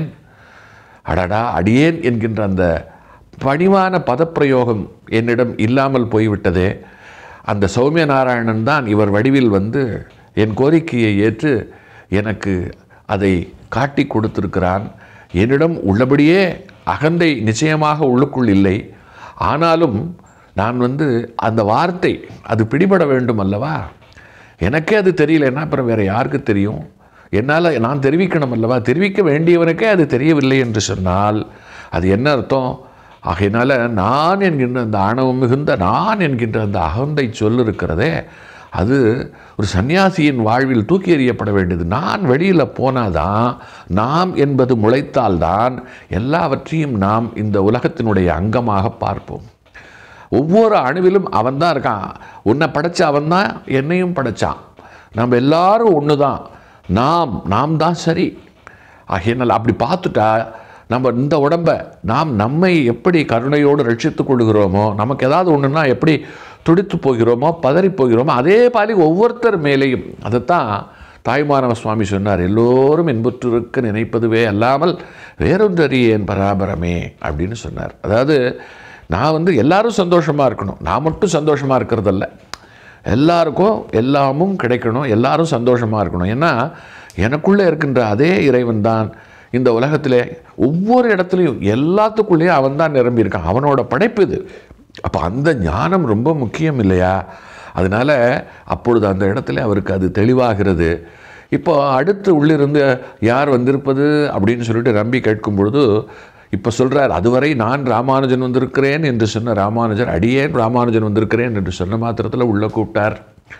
அடடா அடியேன் என்கின்ற அந்த பணிவான பதப்பிரயோகம் என்னிடம் இல்லாமல் போய்விட்டதே அந்த சௌமிய நாராயணன் தான் இவர் வடிவில் வந்து என் கோரிக்கையை ஏற்று எனக்கு அதை காட்டி கொடுத்திருக்கிறான் என்னிடம் உள்ளபடியே அகந்தை நிச்சயமாக உள்ளுக்குள் இல்லை ஆனாலும் நான் வந்து அந்த வார்த்தை அது பிடிபட வேண்டும் அல்லவா எனக்கே அது தெரியலன்னா அப்புறம் வேறு யாருக்கு தெரியும் என்னால் நான் தெரிவிக்கணும் அல்லவா தெரிவிக்க வேண்டியவனுக்கே அது தெரியவில்லை என்று சொன்னால் அது என்ன அர்த்தம் ஆகையினால நான் என்கின்ற அந்த ஆணவம் மிகுந்த நான் என்கின்ற அந்த அகந்தை சொல் இருக்கிறதே அது ஒரு சன்னியாசியின் வாழ்வில் தூக்கி எறியப்பட வேண்டியது நான் வெளியில் போனாதான் நாம் என்பது முளைத்தால்தான் எல்லாவற்றையும் நாம் இந்த உலகத்தினுடைய அங்கமாக பார்ப்போம் ஒவ்வொரு அணுவிலும் அவன் தான் இருக்கான் உன்னை படைச்ச அவன் தான் என்னையும் படைச்சான் நம்ம எல்லாரும் ஒன்று தான் நாம் நாம் தான் சரி ஆகையினால் அப்படி பார்த்துட்டா நம்ம இந்த உடம்பை நாம் நம்மை எப்படி கருணையோடு ரட்சித்துக் கொள்கிறோமோ நமக்கு ஏதாவது ஒன்றுனா எப்படி துடித்து போகிறோமோ பதறி போகிறோமோ அதே பாலி ஒவ்வொருத்தர் மேலேயும் அதைத்தான் தாய்மானவ சுவாமி சொன்னார் எல்லோரும் இன்புற்றிருக்க நினைப்பதுவே அல்லாமல் வேறொன்றறியேன் பராபரமே அப்படின்னு சொன்னார் அதாவது நான் வந்து எல்லாரும் சந்தோஷமாக இருக்கணும் நான் மட்டும் சந்தோஷமாக இருக்கிறதல்ல எல்லாருக்கும் எல்லாமும் கிடைக்கணும் எல்லாரும் சந்தோஷமாக இருக்கணும் ஏன்னா எனக்குள்ளே இருக்கின்ற அதே இறைவன் தான் இந்த உலகத்திலே ஒவ்வொரு இடத்துலையும் எல்லாத்துக்குள்ளேயும் அவன் தான் நிரம்பியிருக்கான் அவனோட படைப்பு இது அப்போ அந்த ஞானம் ரொம்ப முக்கியம் இல்லையா அதனால் அப்பொழுது அந்த இடத்துல அவருக்கு அது தெளிவாகிறது இப்போ அடுத்து உள்ளிருந்து யார் வந்திருப்பது அப்படின்னு சொல்லிட்டு நம்பி கேட்கும் பொழுது இப்போ சொல்கிறார் அதுவரை நான் ராமானுஜன் வந்திருக்கிறேன் என்று சொன்ன ராமானுஜர் அடியேன் ராமானுஜன் வந்திருக்கிறேன் என்று சொன்ன மாத்திரத்தில் உள்ளே கூப்பிட்டார்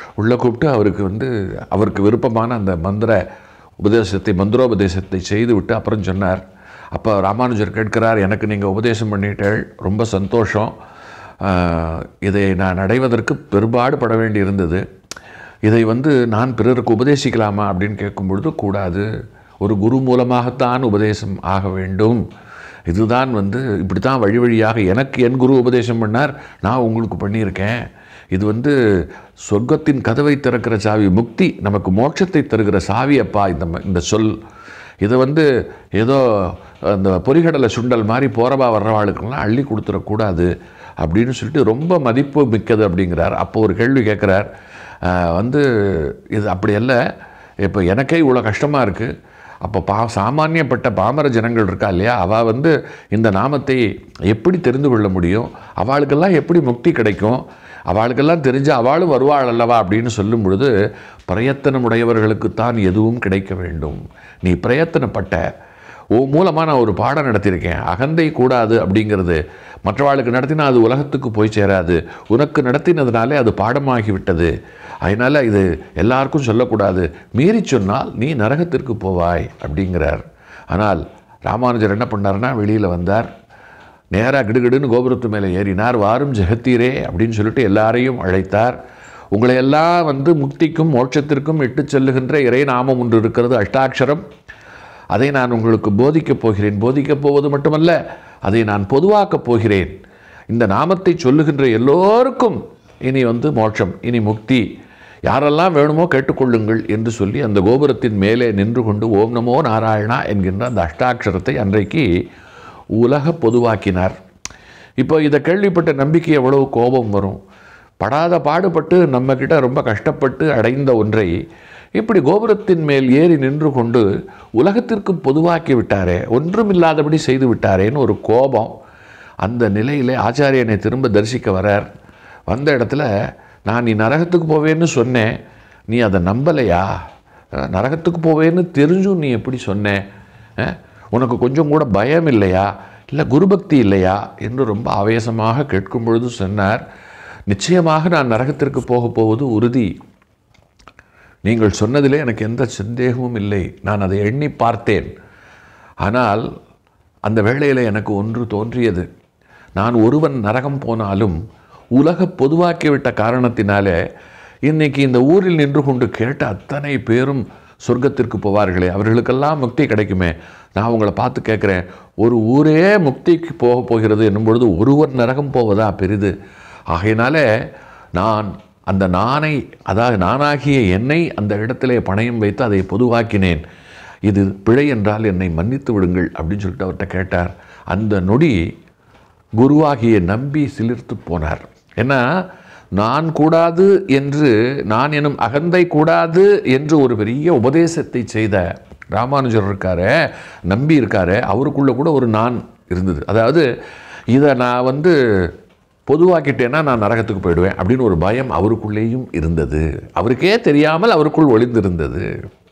உள்ளே கூப்பிட்டு அவருக்கு வந்து அவருக்கு விருப்பமான அந்த மந்திர உபதேசத்தை மந்திரோபதேசத்தை செய்து விட்டு அப்புறம் சொன்னார் அப்போ ராமானுஜர் கேட்கிறார் எனக்கு நீங்கள் உபதேசம் பண்ணிட்டேள் ரொம்ப சந்தோஷம் ஆஹ், இதை நான் அடைவதற்கு பெரும்பாடு பட வேண்டி இருந்தது இதை வந்து நான் பிறருக்கு உபதேசிக்கலாமா அப்படின்னு கேட்கும் பொழுது கூடாது ஒரு குரு மூலமாகத்தான் உபதேசம் ஆக வேண்டும் இதுதான் வந்து இப்படி தான் வழி வழியாக எனக்கு என் குரு உபதேசம் பண்ணார் நான் உங்களுக்கு பண்ணியிருக்கேன் இது வந்து சொர்க்கத்தின் கதவை திறக்கிற சாவி முக்தி நமக்கு மோட்சத்தை தருகிற சாவி அப்பா இந்த ம- இந்த சொல் இதை வந்து ஏதோ அந்த பொரிகடலை சுண்டல் மாதிரி போகிறவா வர்றவாளுக்கெல்லாம் அள்ளி கொடுத்துடக்கூடாது அப்படின்னு சொல்லிட்டு ரொம்ப மதிப்பு மிக்கது அப்படிங்கிறார் அப்போ ஒரு கேள்வி கேட்குறார் ஆஹ் வந்து இது அப்படி அல்ல இப்போ எனக்கே இவ்வளோ கஷ்டமாக இருக்குது அப்போ பா சாமானியப்பட்ட பாமர ஜனங்கள் இருக்கா இல்லையா அவள் வந்து இந்த நாமத்தை எப்படி தெரிந்து கொள்ள முடியும் அவளுக்கெல்லாம் எப்படி முக்தி கிடைக்கும் அவளுக்கெல்லாம் தெரிஞ்சு அவளும் வருவாள் அல்லவா அப்படின்னு சொல்லும் பொழுது பிரயத்தனமுடையவர்களுக்குத்தான் எதுவும் கிடைக்க வேண்டும் நீ பிரயத்தனப்பட்ட ஓ மூலமாக நான் ஒரு பாடம் நடத்தியிருக்கேன் அகந்தை கூடாது அப்படிங்கிறது மற்றவாளுக்கு நடத்தினா அது உலகத்துக்கு போய் சேராது உனக்கு நடத்தினதுனாலே அது பாடமாகி விட்டது அதனால் இது எல்லாருக்கும் சொல்லக்கூடாது மீறி சொன்னால் நீ நரகத்திற்கு போவாய் அப்படிங்கிறார் ஆனால் ராமானுஜர் என்ன பண்ணார்னா வெளியில் வந்தார் நேராக கிடுகிடுன்னு கோபுரத்து மேலே ஏறினார் வாரும் ஜெகத்தீரே அப்படின்னு சொல்லிட்டு எல்லாரையும் அழைத்தார் உங்களை எல்லாம் வந்து முக்திக்கும் மோட்சத்திற்கும் இட்டுச் செல்லுகின்ற இறை நாமம் ஒன்று இருக்கிறது அஷ்டாட்சரம் அதை நான் உங்களுக்கு போதிக்கப் போகிறேன் போதிக்கப் போவது மட்டுமல்ல அதை நான் பொதுவாக்கப் போகிறேன் இந்த நாமத்தை சொல்லுகின்ற எல்லோருக்கும் இனி வந்து மோட்சம் இனி முக்தி யாரெல்லாம் வேணுமோ கேட்டுக்கொள்ளுங்கள் என்று சொல்லி அந்த கோபுரத்தின் மேலே நின்று கொண்டு ஓம் நமோ நாராயணா என்கின்ற அந்த அஷ்டாட்சரத்தை அன்றைக்கு உலக பொதுவாக்கினார் இப்போ இதை கேள்விப்பட்ட நம்பிக்கை எவ்வளவு கோபம் வரும் படாத பாடுபட்டு நம்மக்கிட்ட ரொம்ப கஷ்டப்பட்டு அடைந்த ஒன்றை இப்படி கோபுரத்தின் மேல் ஏறி நின்று கொண்டு உலகத்திற்கு பொதுவாக்கி விட்டாரே ஒன்றுமில்லாதபடி செய்து விட்டாரேன்னு ஒரு கோபம் அந்த நிலையிலே ஆச்சாரியனை திரும்ப தரிசிக்க வரார் வந்த இடத்துல நான் நீ நரகத்துக்கு போவேன்னு சொன்னேன் நீ அதை நம்பலையா அஹ், நரகத்துக்கு போவேன்னு தெரிஞ்சும் நீ எப்படி சொன்ன அஹ், உனக்கு கொஞ்சம் கூட பயம் இல்லையா இல்லை குருபக்தி இல்லையா என்று ரொம்ப ஆவேசமாக கேட்கும் பொழுது சொன்னார் நிச்சயமாக நான் நரகத்திற்கு போக போவது உறுதி நீங்கள் சொன்னதிலே எனக்கு எந்த சந்தேகமும் இல்லை நான் அதை எண்ணி பார்த்தேன் ஆனால் அந்த வேளையில் எனக்கு ஒன்று தோன்றியது நான் ஒருவன் நரகம் போனாலும் உலக பொதுவாக்கிவிட்ட காரணத்தினாலே இன்னைக்கு இந்த ஊரில் நின்று கொண்டு கேட்ட அத்தனை பேரும் சொர்க்கத்திற்கு போவார்களே அவர்களுக்கெல்லாம் முக்தி கிடைக்குமே நான் உங்களை பார்த்து கேட்குறேன் ஒரு ஊரே முக்திக்கு போக போகிறது என்னும் பொழுது ஒருவர் நரகம் போவதா பெரிது ஆகையினாலே நான் அந்த நானை அதாவது நானாகிய என்னை அந்த இடத்திலே பணயம் வைத்து அதை பொதுவாக்கினேன் இது பிழை என்றால் என்னை மன்னித்து விடுங்கள் அப்படின்னு சொல்லிட்டு அவர்கிட்ட கேட்டார் அந்த நொடி குருவாகிய நம்பி சிலிர்த்து போனார் ஏன்னா நான் கூடாது என்று நான் எனும் அகந்தை கூடாது என்று ஒரு பெரிய உபதேசத்தை செய்த ராமானுஜர் இருக்காரே நம்பி இருக்காரே அவருக்குள்ள கூட ஒரு நான் இருந்தது அதாவது இதை நான் வந்து பொதுவாக்கிட்டேன்னா நான் நரகத்துக்கு போயிடுவேன் அப்படின்னு ஒரு பயம் அவருக்குள்ளேயும் இருந்தது அவருக்கே தெரியாமல் அவருக்குள் ஒளிந்திருந்தது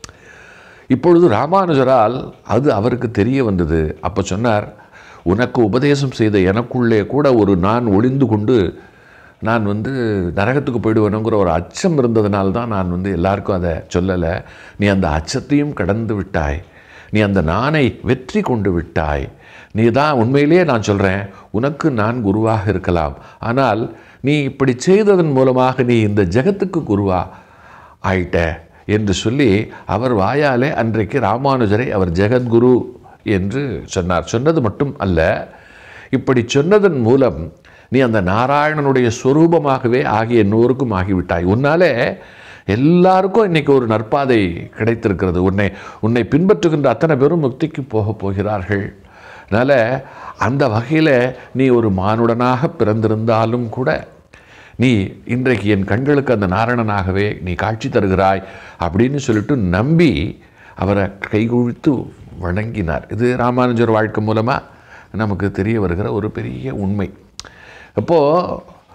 இப்பொழுது ராமானுஜரால் அது அவருக்கு தெரிய வந்தது அப்போ சொன்னார் உனக்கு உபதேசம் செய்த எனக்குள்ளே கூட ஒரு நான் ஒளிந்து கொண்டு நான் வந்து நரகத்துக்கு போயிடுவேனுங்கிற ஒரு அச்சம் இருந்ததுனால தான் நான் வந்து எல்லாருக்கும் அதை சொல்லலை நீ அந்த அச்சத்தையும் கடந்து விட்டாய் நீ அந்த நானை வெற்றி கொண்டு விட்டாய் நீ தான் உண்மையிலேயே நான் சொல்கிறேன் உனக்கு நான் குருவாக இருக்கலாம் ஆனால் நீ இப்படி செய்ததன் மூலமாக நீ இந்த ஜெகத்துக்கு குருவா ஆயிட்ட என்று சொல்லி அவர் வாயாலே அன்றைக்கு ராமானுஜரை அவர் ஜெகத்குரு என்று சொன்னார் சொன்னது மட்டும் அல்ல இப்படி சொன்னதன் மூலம் நீ அந்த நாராயணனுடைய சொரூபமாகவே ஆகிய எல்லோருக்கும் ஆகிவிட்டாய் உன்னாலே எல்லாருக்கும் இன்னைக்கு ஒரு நற்பாதை கிடைத்திருக்கிறது உன்னை உன்னை பின்பற்றுகின்ற அத்தனை பேரும் முக்திக்கு போகப் போகிறார்கள் அதனால் அந்த வகையில் நீ ஒரு மானுடனாக பிறந்திருந்தாலும் கூட நீ இன்றைக்கு என் கண்களுக்கு அந்த நாராயணனாகவே நீ காட்சி தருகிறாய் அப்படின்னு சொல்லிட்டு நம்பி அவரை கைகுவித்து வணங்கினார் இது ராமானுஜர் வாழ்க்கை மூலமாக நமக்கு தெரிய வருகிற ஒரு பெரிய உண்மை அப்போது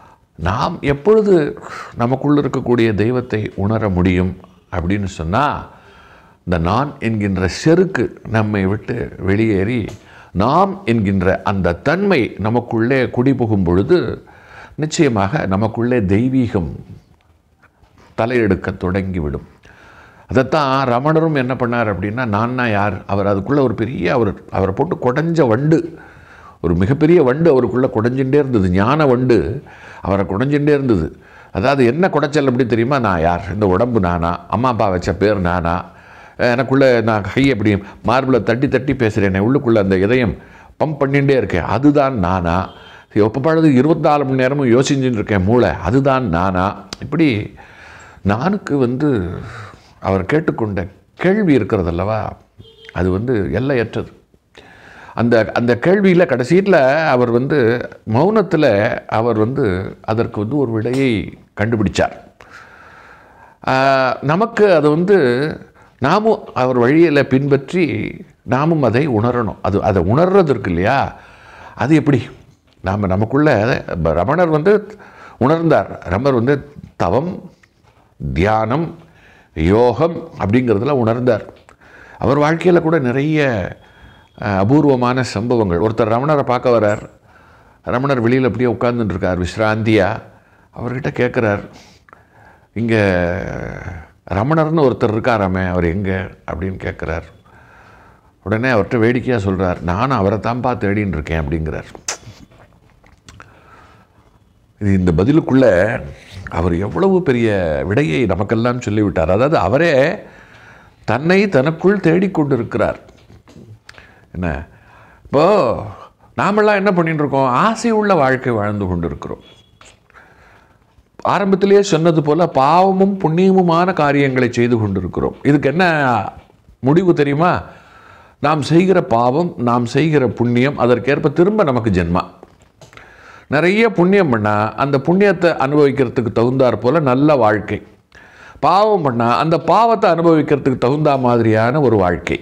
நாம் எப்பொழுது நமக்குள்ள இருக்கக்கூடிய தெய்வத்தை உணர முடியும் அப்படின்னு சொன்னால் இந்த நான் என்கின்ற செருக்கு நம்மை விட்டு வெளியேறி நாம் என்கின்ற அந்த தன்மை நமக்குள்ளே குடிபுகும் பொழுது நிச்சயமாக நமக்குள்ளே தெய்வீகம் தலையெடுக்க தொடங்கிவிடும் அதைத்தான் ரமணரும் என்ன பண்ணார் அப்படின்னா நான்னா யார் அவர் அதுக்குள்ளே ஒரு பெரிய அவர் அவரை போட்டு குடஞ்ச வண்டு ஒரு மிகப்பெரிய வண்டு அவருக்குள்ளே குடஞ்சுட்டே இருந்தது ஞான வண்டு அவரை குடஞ்சுட்டே இருந்தது அதாவது என்ன குடைச்சல் அப்படி தெரியுமா நான் யார் இந்த உடம்பு நானா அம்மா அப்பா வச்ச பேர் நானா எனக்குள்ளே நான் கை அப்படி மார்பில் தட்டி தட்டி பேசுகிறேனே உள்ளுக்குள்ளே அந்த இதயம் பம்ப் பண்ணிகிட்டே இருக்கேன் அதுதான் நானா எப்போ பழது இருபத்தாலு மணி நேரமும் யோசிச்சுட்டு இருக்கேன் மூளை அதுதான் நானா இப்படி நானுக்கு வந்து அவர் கேட்டுக்கொண்ட கேள்வி இருக்கிறதல்லவா அது வந்து எல்லையற்றது அந்த அந்த கேள்வியில் கடைசியில் அவர் வந்து மௌனத்தில் அவர் வந்து அதற்கு வந்து ஒரு விடையை கண்டுபிடிச்சார் ஆஹ், நமக்கு அது வந்து நாமும் அவர் வழியில் பின்பற்றி நாமும் அதை உணரணும் அது அதை உணர்றது இல்லையா அது எப்படி நாம் நமக்குள்ள ரமணர் வந்து உணர்ந்தார் ரமணர் வந்து தவம் தியானம் யோகம் அப்படிங்கிறதுல உணர்ந்தார் அவர் வாழ்க்கையில் கூட நிறைய அஹ், அபூர்வமான சம்பவங்கள் ஒருத்தர் ரமணரை பார்க்க வரார் ரமணர் வெளியில் அப்படியே உட்கார்ந்துட்டு இருக்கார் விஸ்ராந்தியா அவர்கிட்ட கேட்குறார் இங்கே ரமணர்னு ஒருத்தர் இருக்காராமே அவர் எங்கே அப்படின்னு கேட்குறார் உடனே அவர்கிட்ட வேடிக்கையாக சொல்கிறார் நானும் அவரை தான்ப்பா தேடின்னு இருக்கேன் அப்படிங்கிறார் இது இந்த பதிலுக்குள்ள அவர் எவ்வளவு பெரிய விடையை நமக்கெல்லாம் சொல்லிவிட்டார் அதாவது அவரே தன்னை தனக்குள் தேடிக்கொண்டிருக்கிறார் என்ன இப்போ நாமெல்லாம் என்ன பண்ணிட்டு இருக்கோம் ஆசை உள்ள வாழ்க்கை வாழ்ந்து கொண்டிருக்கிறோம் ஆரம்பத்திலேயே சொன்னது போல பாவமும் புண்ணியமுமான காரியங்களை செய்து கொண்டிருக்கிறோம் இதுக்கு என்ன முடிவு தெரியுமா நாம் செய்கிற பாவம் நாம் செய்கிற புண்ணியம் அதற்கேற்ப திரும்ப நமக்கு ஜென்மா நிறைய புண்ணியம் பண்ணால் அந்த புண்ணியத்தை அனுபவிக்கிறதுக்கு தகுந்தாற் போல நல்ல வாழ்க்கை பாவம் பண்ணால் அந்த பாவத்தை அனுபவிக்கிறதுக்கு தகுந்தா மாதிரியான ஒரு வாழ்க்கை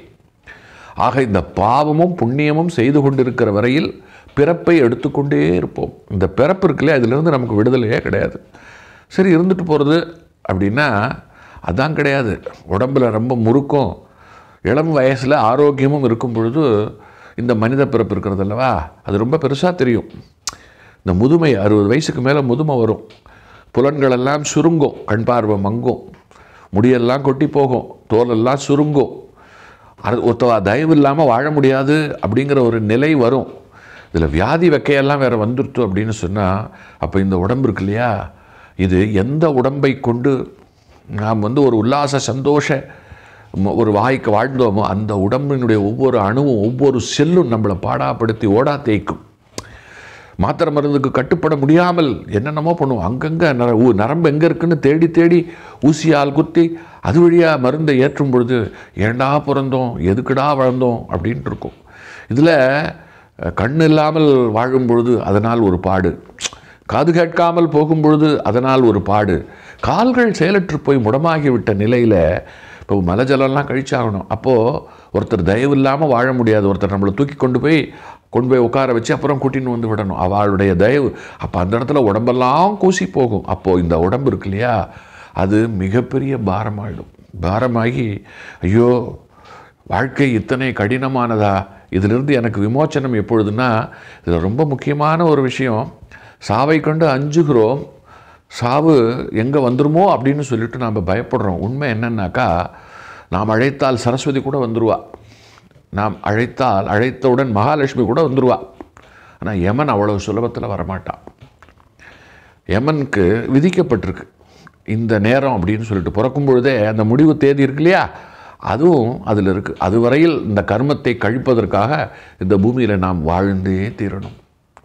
ஆக இந்த பாவமும் புண்ணியமும் செய்து கொண்டிருக்கிற வரையில் பிறப்பை எடுத்துக்கொண்டே இருப்போம் இந்த பிறப்பு இருக்குல்லையா அதிலிருந்து நமக்கு விடுதலையே கிடையாது சரி இருந்துட்டு போகிறது அப்படின்னா அதான் கிடையாது உடம்புல ரொம்ப முறுக்கும் இளம் வயசில் ஆரோக்கியமும் இருக்கும் பொழுது இந்த மனித பிறப்பு இருக்கிறது அல்லவா அது ரொம்ப பெருசாக தெரியும் இந்த முதுமை அறுபது வயசுக்கு மேலே முதுமை வரும் புலன்களெல்லாம் சுருங்கும் கண் பார்வை மங்கும் முடியெல்லாம் கொட்டி போகும் தோலெல்லாம் சுருங்கும் அது ஒருத்தவா தயவு இல்லாமல் வாழ முடியாது அப்படிங்கிற ஒரு நிலை வரும் இதில் வியாதி வெக்கையெல்லாம் வேறு வந்துருத்து அப்படின்னு சொன்னால் அப்போ இந்த உடம்பு இருக்கு இல்லையா இது எந்த உடம்பை கொண்டு நாம் வந்து ஒரு உல்லாச சந்தோஷ ம- ஒரு வாய்க்கு வாழ்ந்தோமோ அந்த உடம்பினுடைய ஒவ்வொரு அணுவும் ஒவ்வொரு செல்லும் நம்மளை பாடாப்படுத்தி ஓடா தேய்க்கும் மாத்திரை மருந்துக்கு கட்டுப்பட முடியாமல் என்னென்னமோ பண்ணுவோம் அங்கங்கே நர ஊ நரம்பு எங்கே இருக்குன்னு தேடி தேடி ஊசியால் குத்தி அது வழியாக மருந்தை ஏற்றும் பொழுது ஏண்டா பிறந்தோம் எதுக்குடா வளர்ந்தோம் அப்படின்ட்டு இருக்கும் இதில் கண் இல்லாமல் வாழும் பொழுது அதனால் ஒரு பாடு காது கேட்காமல் போகும் பொழுது அதனால் ஒரு பாடு கால்கள் செயலற்று போய் முடமாகிவிட்ட நிலையில் இப்போ மலஜலம்லாம் கழிச்சாகணும் அப்போது ஒருத்தர் தயவு இல்லாமல் வாழ முடியாது ஒருத்தர் நம்மளை தூக்கி கொண்டு போய் கொண்டு போய் உட்கார வச்சு அப்புறம் கூட்டின்னு வந்து விடணும் அவளுடைய தயவு அப்போ அந்த இடத்துல உடம்பெல்லாம் கூசி போகும் அப்போது இந்த உடம்பு இருக்கு இல்லையா அது மிகப்பெரிய பாரமாயிடும் பாரமாகி ஐயோ வாழ்க்கை இத்தனை கடினமானதா இதிலிருந்து எனக்கு விமோச்சனம் எப்பொழுதுன்னா இதில் ரொம்ப முக்கியமான ஒரு விஷயம் சாவை கண்டு அஞ்சுகிறோம் சாவு எங்கே வந்துருமோ அப்படின்னு சொல்லிட்டு நாம் பயப்படுறோம் உண்மை என்னன்னாக்கா நாம் அழைத்தால் சரஸ்வதி கூட வந்துருவா நாம் அழைத்தால் அழைத்தவுடன் மகாலட்சுமி கூட வந்துருவா ஆனால் யமன் அவ்வளவு சுலபத்தில் வரமாட்டான் யமனுக்கு விதிக்கப்பட்டிருக்கு இந்த நேரம் அப்படின்னு சொல்லிட்டு பிறக்கும் பொழுதே அந்த முடிவு தேதி இருக்கு இல்லையா அதுவும் அதில் இருக்குது அதுவரையில் இந்த கர்மத்தை கழிப்பதற்காக இந்த பூமியில் நாம் வாழ்ந்தே தீரணும்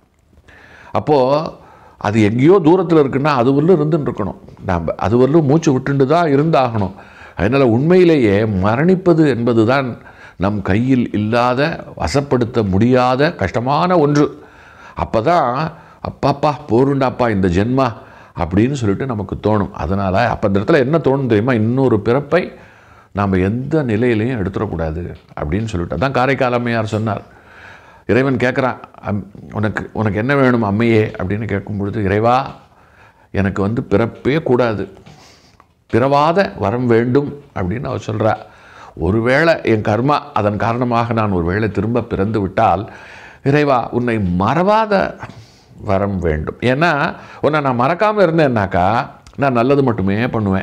அப்போது அது எங்கேயோ தூரத்தில் இருக்குன்னா அது வரலும் இருந்துன்னு இருக்கணும் நாம் அது வரலும் மூச்சு விட்டுண்டு தான் இருந்தாகணும் அதனால் உண்மையிலேயே மரணிப்பது என்பது தான் நம் கையில் இல்லாத வசப்படுத்த முடியாத கஷ்டமான ஒன்று அப்போ தான் அப்பாப்பா போருண்டாப்பா இந்த ஜென்மா அப்படின்னு சொல்லிட்டு நமக்கு தோணும் அதனால் அப்போ அந்த இடத்துல என்ன தோணும் தெரியுமா இன்னொரு பிறப்பை நாம் எந்த நிலையிலையும் எடுத்துடக்கூடாது அப்படின்னு சொல்லிட்டு அதான் காரைக்கால் அம்மையார் சொன்னார் இறைவன் கேட்குறான் அம் உனக்கு உனக்கு என்ன வேணும் அம்மையே அப்படின்னு கேட்கும் பொழுது இறைவா எனக்கு வந்து பிறப்பே கூடாது பிறவாத வரம் வேண்டும் அப்படின்னு அவர் சொல்கிறா ஒருவேளை என் கர்மா அதன் காரணமாக நான் ஒருவேளை திரும்ப பிறந்து விட்டால் இறைவா உன்னை மறவாத வரம் வேண்டும் ஏன்னா உன்னை நான் மறக்காமல் இருந்தேன்னாக்கா நான் நல்லது மட்டுமே பண்ணுவேன்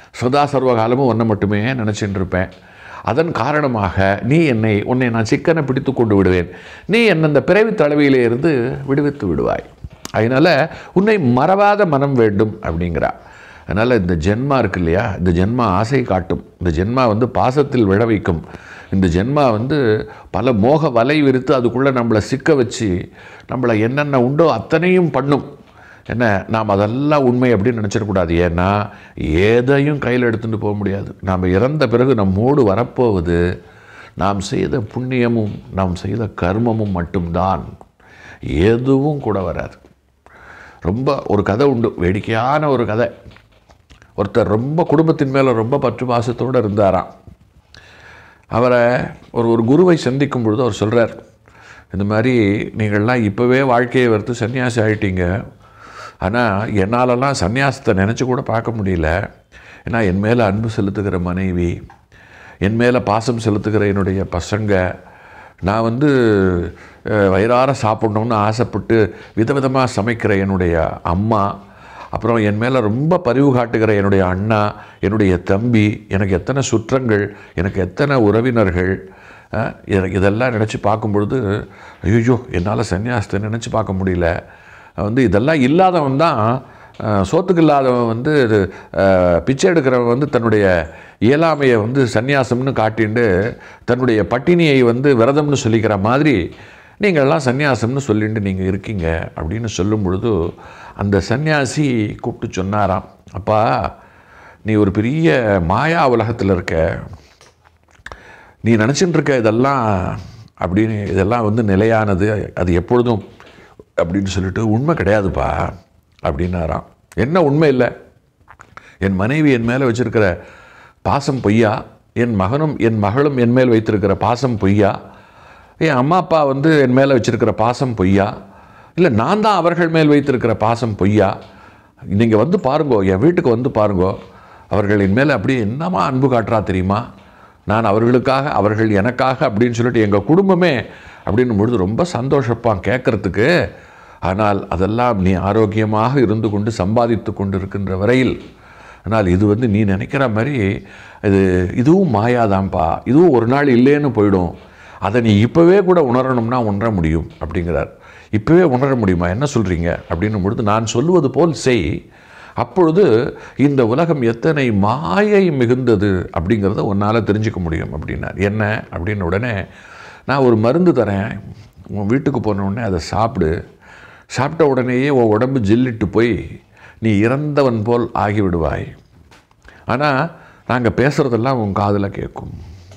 சதா சர்வகாலமும் ஒன்றை மட்டுமே நினச்சிட்டு இருப்பேன் அதன் காரணமாக நீ என்னை உன்னை நான் சிக்கனை பிடித்து கொண்டு விடுவேன் நீ என்னை இந்த பிறவி தளவியிலே இருந்து விடுவித்து விடுவாய் அதனால் உன்னை மறவாத மனம் வேண்டும் அப்படிங்கிறா அதனால் இந்த ஜென்மா இருக்கு இல்லையா இந்த ஜென்மா ஆசை காட்டும் இந்த ஜென்மா வந்து பாசத்தில் விழ வைக்கும் இந்த ஜென்மா வந்து பல மோக வலை விரித்து அதுக்குள்ளே நம்மளை சிக்க வச்சு நம்மளை என்னென்ன உண்டோ அத்தனையும் பண்ணும் என்ன நாம் அதெல்லாம் உண்மை அப்படின்னு நினச்சிடக்கூடாது ஏன்னா எதையும் கையில் எடுத்துகிட்டு போக முடியாது நாம் இறந்த பிறகு நம்மோடு வரப்போவது நாம் செய்த புண்ணியமும் நாம் செய்த கர்மமும் மட்டும்தான் எதுவும் கூட வராது ரொம்ப ஒரு கதை உண்டு வேடிக்கையான ஒரு கதை ஒருத்தர் ரொம்ப குடும்பத்தின் மேலே ரொம்ப பற்று பாசத்தோடு இருந்தாராம் அவரை ஒரு ஒரு குருவை சந்திக்கும் பொழுது அவர் சொல்கிறார் இந்த மாதிரி நீங்கள்லாம் இப்போவே வாழ்க்கையை வெறுத்து சன்னியாசி ஆகிட்டீங்க ஆனால் என்னாலலாம் சன்னியாசத்தை நினச்சி கூட பார்க்க முடியல ஏன்னா என் மேலே அன்பு செலுத்துகிற மனைவி என் மேலே பாசம் செலுத்துகிற என்னுடைய பசங்க நான் வந்து அஹ், வயிறார சாப்பிடணும்னு ஆசைப்பட்டு விதவிதமாக சமைக்கிற என்னுடைய அம்மா அப்புறம் என் மேலே ரொம்ப பரிவு காட்டுகிற என்னுடைய அண்ணா என்னுடைய தம்பி எனக்கு எத்தனை சுற்றங்கள் எனக்கு எத்தனை உறவினர்கள் அஹ், எனக்கு இதெல்லாம் நினச்சி பார்க்கும் பொழுது ஐயோ என்னால் சன்னியாசத்தை நினச்சி பார்க்க முடியல வந்து இதெல்லாம் இல்லாதவன் தான் அஹ், சோத்துக்கு இல்லாதவன் வந்து அஹ், பிச்சை எடுக்கிறவன் வந்து தன்னுடைய இயலாமையை வந்து சந்நியாசம்னு காட்டிண்டு தன்னுடைய பட்டினியை வந்து விரதம்னு சொல்லிக்கிற மாதிரி நீங்கள்லாம் சந்நியாசம்னு சொல்லிட்டு நீங்கள் இருக்கீங்க அப்படின்னு சொல்லும் பொழுது அந்த சந்நியாசி கூப்பிட்டு சொன்னாராம் அப்பா நீ ஒரு பெரிய மாயா உலகத்தில் இருக்க நீ நினச்சிட்டு இருக்க இதெல்லாம் அப்படின்னு இதெல்லாம் வந்து நிலையானது அது எப்பொழுதும் அப்படின்னு சொல்லிட்டு உண்மை கிடையாதுப்பா அப்படின்னாராம் என்ன உண்மை இல்லை என் மனைவி என் மேலே வச்சிருக்கிற பாசம் பொய்யா என் மகனும் என் மகளும் என் மேல் வைத்திருக்கிற பாசம் பொய்யா என் அம்மா அப்பா வந்து என் மேலே வச்சிருக்கிற பாசம் பொய்யா இல்லை நான் தான் அவர்கள் மேல் வைத்திருக்கிற பாசம் பொய்யா நீங்கள் வந்து பாருங்கோ என் வீட்டுக்கு வந்து பாருங்கோ அவர்கள் என் மேலே அப்படியே என்னமா அன்பு காட்டுறா தெரியுமா நான் அவர்களுக்காக அவர்கள் எனக்காக அப்படின்னு சொல்லிட்டு எங்கள் குடும்பமே அப்படின்னும் பொழுது ரொம்ப சந்தோஷப்பான் கேட்குறதுக்கு ஆனால் அதெல்லாம் நீ ஆரோக்கியமாக இருந்து கொண்டு சம்பாதித்து கொண்டு இருக்கின்ற வரையில் ஆனால் இது வந்து நீ நினைக்கிற மாதிரி இது இதுவும் மாயாதான்ப்பா இதுவும் ஒரு நாள் இல்லைன்னு போயிடும் அதை நீ இப்போவே கூட உணரணும்னா உணர முடியும் அப்படிங்கிறார் இப்போவே உணர முடியுமா என்ன சொல்கிறீங்க அப்படின்னும் பொழுது நான் சொல்லுவது போல் செய் அப்பொழுது இந்த உலகம் எத்தனை மாயை மிகுந்தது அப்படிங்கிறத உன்னால் தெரிஞ்சுக்க முடியும் அப்படின்னார் என்ன அப்படின்னு உடனே நான் ஒரு மருந்து தரேன் உன் வீட்டுக்கு போன உடனே அதை சாப்பிடு சாப்பிட்ட உடனேயே உன் உடம்பு ஜில்லிட்டு போய் நீ இறந்தவன் போல் ஆகிவிடுவாய் ஆனால் நாங்கள் பேசுகிறதெல்லாம் உன் காதில் கேட்கும்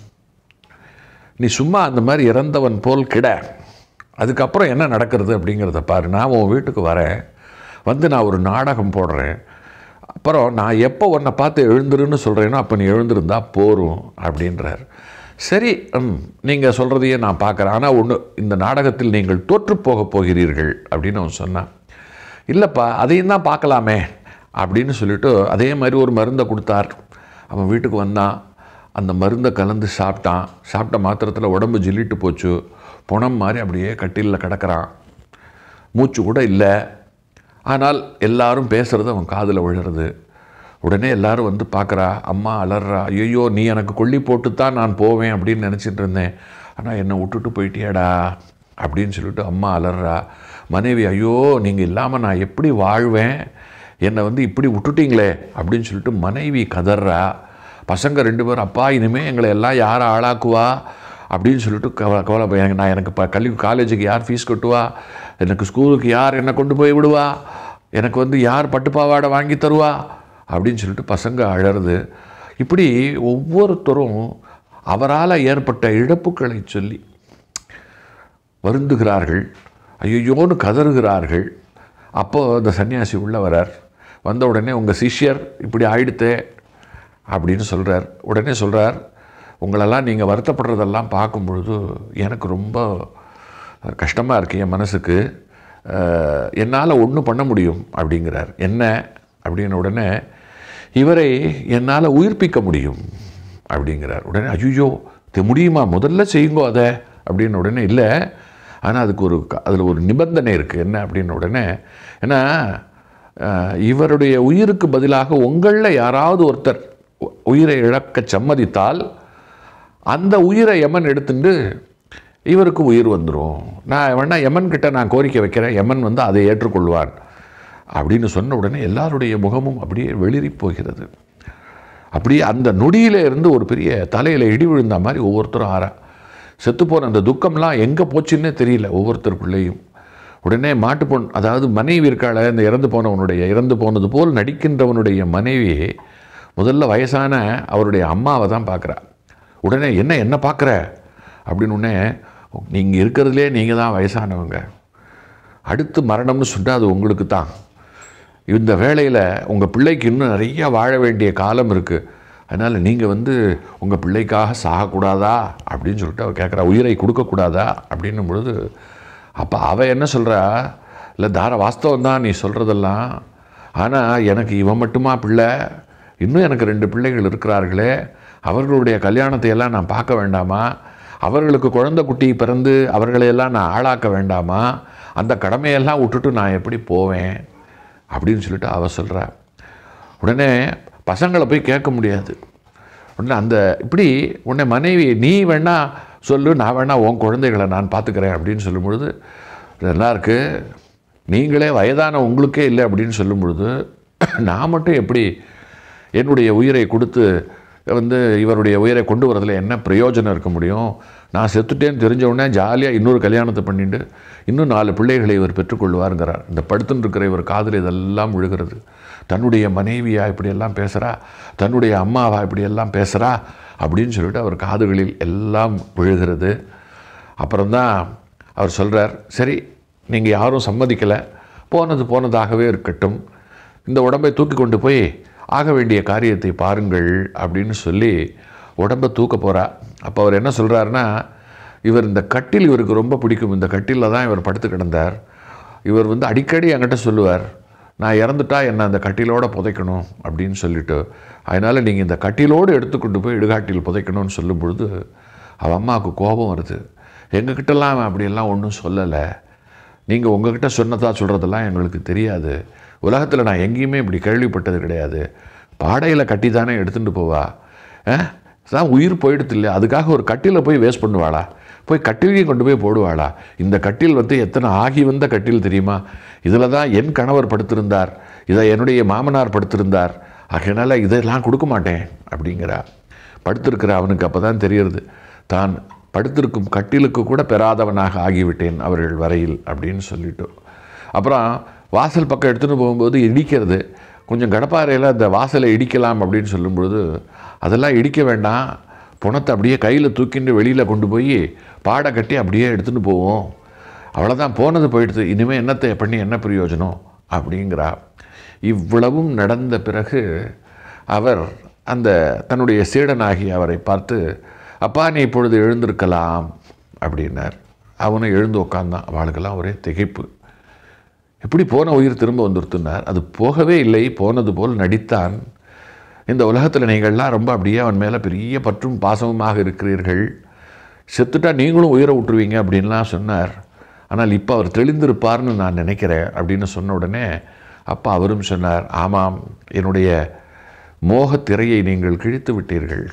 நீ சும்மா அந்த மாதிரி இறந்தவன் போல் கிட அதுக்கப்புறம் என்ன நடக்கிறது அப்படிங்கிறத பாரு நான் உன் வீட்டுக்கு வரேன் வந்து நான் ஒரு நாடகம் போடுறேன் அப்புறம் நான் எப்போ உன்னை பார்த்து எழுந்துருன்னு சொல்கிறேனோ அப்போ நீ எழுந்திருந்தா போரும் அப்படின்றார் சரி ம் நீங்கள் சொல்கிறதையே நான் பார்க்குறேன் ஆனால் ஒன்று இந்த நாடகத்தில் நீங்கள் தோற்றுப் போகப் போகிறீர்கள் அப்படின்னு அவன் சொன்னான் இல்லைப்பா அதையும் தான் பார்க்கலாமே அப்படின்னு சொல்லிட்டு அதே மாதிரி ஒரு மருந்தை கொடுத்தார் அவன் வீட்டுக்கு வந்தான் அந்த மருந்தை கலந்து சாப்பிட்டான் சாப்பிட்ட மாத்திரத்தில் உடம்பு ஜில்லிட்டு போச்சு புணம் மாதிரி அப்படியே கட்டிலில் கிடக்கிறான் மூச்சு கூட இல்லை ஆனால் எல்லாரும் பேசுகிறது அவன் காதில் விழுறது உடனே எல்லாரும் வந்து பார்க்குறா அம்மா அலறா ஐயோ நீ எனக்கு கொல்லி போட்டு தான் நான் போவேன் அப்படின்னு நினச்சிட்டு இருந்தேன் ஆனால் என்னை விட்டுட்டு போயிட்டியாடா அப்படின்னு சொல்லிட்டு அம்மா அலறா மனைவி ஐயோ நீங்கள் இல்லாமல் நான் எப்படி வாழ்வேன் என்னை வந்து இப்படி விட்டுட்டீங்களே அப்படின்னு சொல்லிட்டு மனைவி கதறா பசங்க ரெண்டு பேரும் அப்பா இனிமேல் எங்களை எல்லாம் யாரை ஆளாக்குவா அப்படின்னு சொல்லிட்டு கவ கவலை எனக்கு நான் எனக்கு இப்போ கல்வி காலேஜுக்கு யார் ஃபீஸ் கட்டுவா எனக்கு ஸ்கூலுக்கு யார் என்னை கொண்டு போய் விடுவா எனக்கு வந்து யார் பட்டுப்பாவாடை வாங்கி தருவா அப்படின்னு சொல்லிட்டு பசங்க அழறது இப்படி ஒவ்வொருத்தரும் அவரால் ஏற்பட்ட இழப்புகளை சொல்லி வருந்துகிறார்கள் ஐயோன்னு கதறுகிறார்கள் அப்போது இந்த சன்னியாசி உள்ள வரார் வந்த உடனே உங்கள் சிஷ்யர் இப்படி ஆயிடுத்தே அப்படின்னு சொல்கிறார் உடனே சொல்கிறார் உங்களெல்லாம் நீங்கள் வருத்தப்படுறதெல்லாம் பார்க்கும் பொழுது எனக்கு ரொம்ப கஷ்டமாக இருக்கு என் மனசுக்கு அஹ், என்னால் ஒன்றும் பண்ண முடியும் அப்படிங்கிறார் என்ன அப்படின்ன உடனே இவரை என்னால் உயிர்ப்பிக்க முடியும் அப்படிங்கிறார் உடனே ஐயோ முடியுமா முதல்ல செய்யுங்கோ அதை அப்படின்னு உடனே இல்லை ஆனால் அதுக்கு ஒரு அதில் ஒரு நிபந்தனை இருக்குது என்ன அப்படின்னு உடனே ஏன்னா அஹ், இவருடைய உயிருக்கு பதிலாக உங்களில் யாராவது ஒருத்தர் உ- உயிரை இழக்க சம்மதித்தால் அந்த உயிரை யமன் எடுத்துட்டு இவருக்கு உயிர் வந்துடும் நான் வேணா யமன் கிட்ட நான் கோரிக்கை வைக்கிறேன் யமன் வந்து அதை ஏற்றுக்கொள்வான் அப்படின்னு சொன்ன உடனே எல்லாருடைய முகமும் அப்படியே வெளிரி போகிறது அப்படியே அந்த நொடியில இருந்து ஒரு பெரிய தலையில் இடி விழுந்த மாதிரி ஒவ்வொருத்தரும் ஆறா செத்துப்போன அந்த துக்கம்லாம் எங்கே போச்சுன்னே தெரியல ஒவ்வொருத்தருக்குள்ளேயும் உடனே மாட்டு பொன் அதாவது மனைவி இருக்காள இந்த இறந்து போனவனுடைய இறந்து போனது போல் நடிக்கின்றவனுடைய மனைவி முதல்ல வயசான அவருடைய அம்மாவை தான் பார்க்குறா உடனே என்ன என்ன பார்க்குற அப்படின்னு உடனே நீங்கள் இருக்கிறதுலே நீங்கள் தான் வயசானவங்க அடுத்து மரணம்னு சொன்னால் அது உங்களுக்கு தான் இந்த வேளையில் உங்கள் பிள்ளைக்கு இன்னும் நிறைய வாழ வேண்டிய காலம் இருக்குது அதனால் நீங்கள் வந்து உங்கள் பிள்ளைக்காக சாகக்கூடாதா அப்படின்னு சொல்லிட்டு அவள் கேட்குறா உயிரை கொடுக்கக்கூடாதா அப்படின்னும் பொழுது அப்போ அவள் என்ன சொல்கிறா இல்லை தார வாஸ்தவம் தான் நீ சொல்கிறதெல்லாம் ஆனால் எனக்கு இவன் மட்டுமா பிள்ளை இன்னும் எனக்கு ரெண்டு பிள்ளைகள் இருக்கிறார்களே அவர்களுடைய கல்யாணத்தை எல்லாம் நான் பார்க்க வேண்டாமா அவர்களுக்கு குழந்தை குட்டி பிறந்து அவர்களையெல்லாம் நான் ஆளாக்க வேண்டாமா அந்த கடமையெல்லாம் விட்டுட்டு நான் எப்படி போவேன் அப்படின்னு சொல்லிட்டு அவ சொல்கிறா உடனே பசங்களை போய் கேட்க முடியாது உடனே அந்த இப்படி உடனே மனைவி நீ வேணா சொல்லு நான் வேணா உன் குழந்தைகளை நான் பார்த்துக்கிறேன் அப்படின்னு சொல்லும் பொழுது நல்லா இருக்கு நீங்களே வயதான உங்களுக்கே இல்லை அப்படின்னு சொல்லும் பொழுது நான் மட்டும் எப்படி என்னுடைய உயிரை கொடுத்து வந்து இவருடைய உயிரை கொண்டு வரதுல என்ன பிரயோஜனம் இருக்க முடியும் நான் செத்துட்டேன்னு தெரிஞ்ச உடனே ஜாலியாக இன்னொரு கல்யாணத்தை பண்ணிட்டு இன்னும் நாலு பிள்ளைகளை இவர் பெற்றுக்கொள்வாருங்கிறார் இந்த படுத்துன்னு இருக்கிற இவர் காதில் இதெல்லாம் விழுகிறது தன்னுடைய மனைவியா இப்படியெல்லாம் பேசுகிறா தன்னுடைய அம்மாவா இப்படியெல்லாம் பேசுகிறா அப்படின்னு சொல்லிட்டு அவர் காதுகளில் எல்லாம் விழுகிறது அப்புறம்தான் அவர் சொல்கிறார் சரி நீங்கள் யாரும் சம்மதிக்கலை போனது போனதாகவே இருக்கட்டும் இந்த உடம்பை தூக்கி கொண்டு போய் ஆக வேண்டிய காரியத்தை பாருங்கள் அப்படின்னு சொல்லி உடம்பை தூக்க போகிறா அப்போ அவர் என்ன சொல்கிறாருன்னா இவர் இந்த கட்டில் இவருக்கு ரொம்ப பிடிக்கும் இந்த கட்டிலில் தான் இவர் படுத்து கிடந்தார் இவர் வந்து அடிக்கடி என்கிட்ட சொல்லுவார் நான் இறந்துட்டா என்னை அந்த கட்டிலோட புதைக்கணும் அப்படின்னு சொல்லிட்டு அதனால் நீங்கள் இந்த கட்டிலோடு எடுத்துக்கொண்டு போய் இடுகாட்டில் புதைக்கணும்னு சொல்லும் பொழுது அவள் அம்மாவுக்கு கோபம் வருது எங்ககிட்டலாம் அவன் அப்படியெல்லாம் ஒன்றும் சொல்லலை நீங்கள் உங்ககிட்ட சொன்னதா சொல்கிறதெல்லாம் எங்களுக்கு தெரியாது உலகத்தில் நான் எங்கேயுமே இப்படி கேள்விப்பட்டது கிடையாது பாடையில் கட்டி தானே எடுத்துகிட்டு போவா ஆ தான் உயிர் போயிடுது இல்லையா அதுக்காக ஒரு கட்டிலில் போய் வேஸ்ட் பண்ணுவாளா போய் கட்டிலையும் கொண்டு போய் போடுவாளா இந்த கட்டில் வந்து எத்தனை ஆகி வந்த கட்டில் தெரியுமா இதில் தான் என் கணவர் படுத்திருந்தார் இதை என்னுடைய மாமனார் படுத்திருந்தார் ஆகையினால இதெல்லாம் கொடுக்க மாட்டேன் அப்படிங்கிறா படுத்திருக்கிற அவனுக்கு அப்போ தான் தெரியறது தான் படுத்திருக்கும் கட்டிலுக்கு கூட பெறாதவனாக ஆகிவிட்டேன் அவர்கள் வரையில் அப்படின்னு சொல்லிட்டு அப்புறம் வாசல் பக்கம் எடுத்துகிட்டு போகும்போது இடிக்கிறது கொஞ்சம் கடப்பாறையில் அந்த வாசலை இடிக்கலாம் அப்படின்னு சொல்லும்பொழுது அதெல்லாம் இடிக்க வேண்டாம் புணத்தை அப்படியே கையில் தூக்கிட்டு வெளியில் கொண்டு போய் பாடை கட்டி அப்படியே எடுத்துகிட்டு போவோம் அவ்வளோதான் போனது போயிடுது இனிமேல் என்னத்தை பண்ணி என்ன பிரயோஜனம் அப்படிங்கிறா இவ்வளவும் நடந்த பிறகு அவர் அந்த தன்னுடைய சீடனாகி அவரை பார்த்து அப்பா நீ இப்பொழுது எழுந்திருக்கலாம் அப்படின்னார் அவனும் எழுந்து உட்காந்தான் அவளுக்கெல்லாம் ஒரே திகைப்பு எப்படி போன உயிர் திரும்ப வந்துருத்துனார் அது போகவே இல்லை போனது போல் நடித்தான் இந்த உலகத்தில் நீங்கள்லாம் ரொம்ப அப்படியே அவன் மேலே பெரிய பற்றும் பாசமுமாக இருக்கிறீர்கள் செத்துட்டா நீங்களும் உயிரை விட்டுருவீங்க அப்படின்லாம் சொன்னார் ஆனால் இப்போ அவர் தெளிந்திருப்பார்னு நான் நினைக்கிறேன் அப்படின்னு சொன்ன உடனே அப்பா அவரும் சொன்னார் ஆமாம் என்னுடைய மோகத் திரையை நீங்கள் கிழித்து விட்டீர்கள்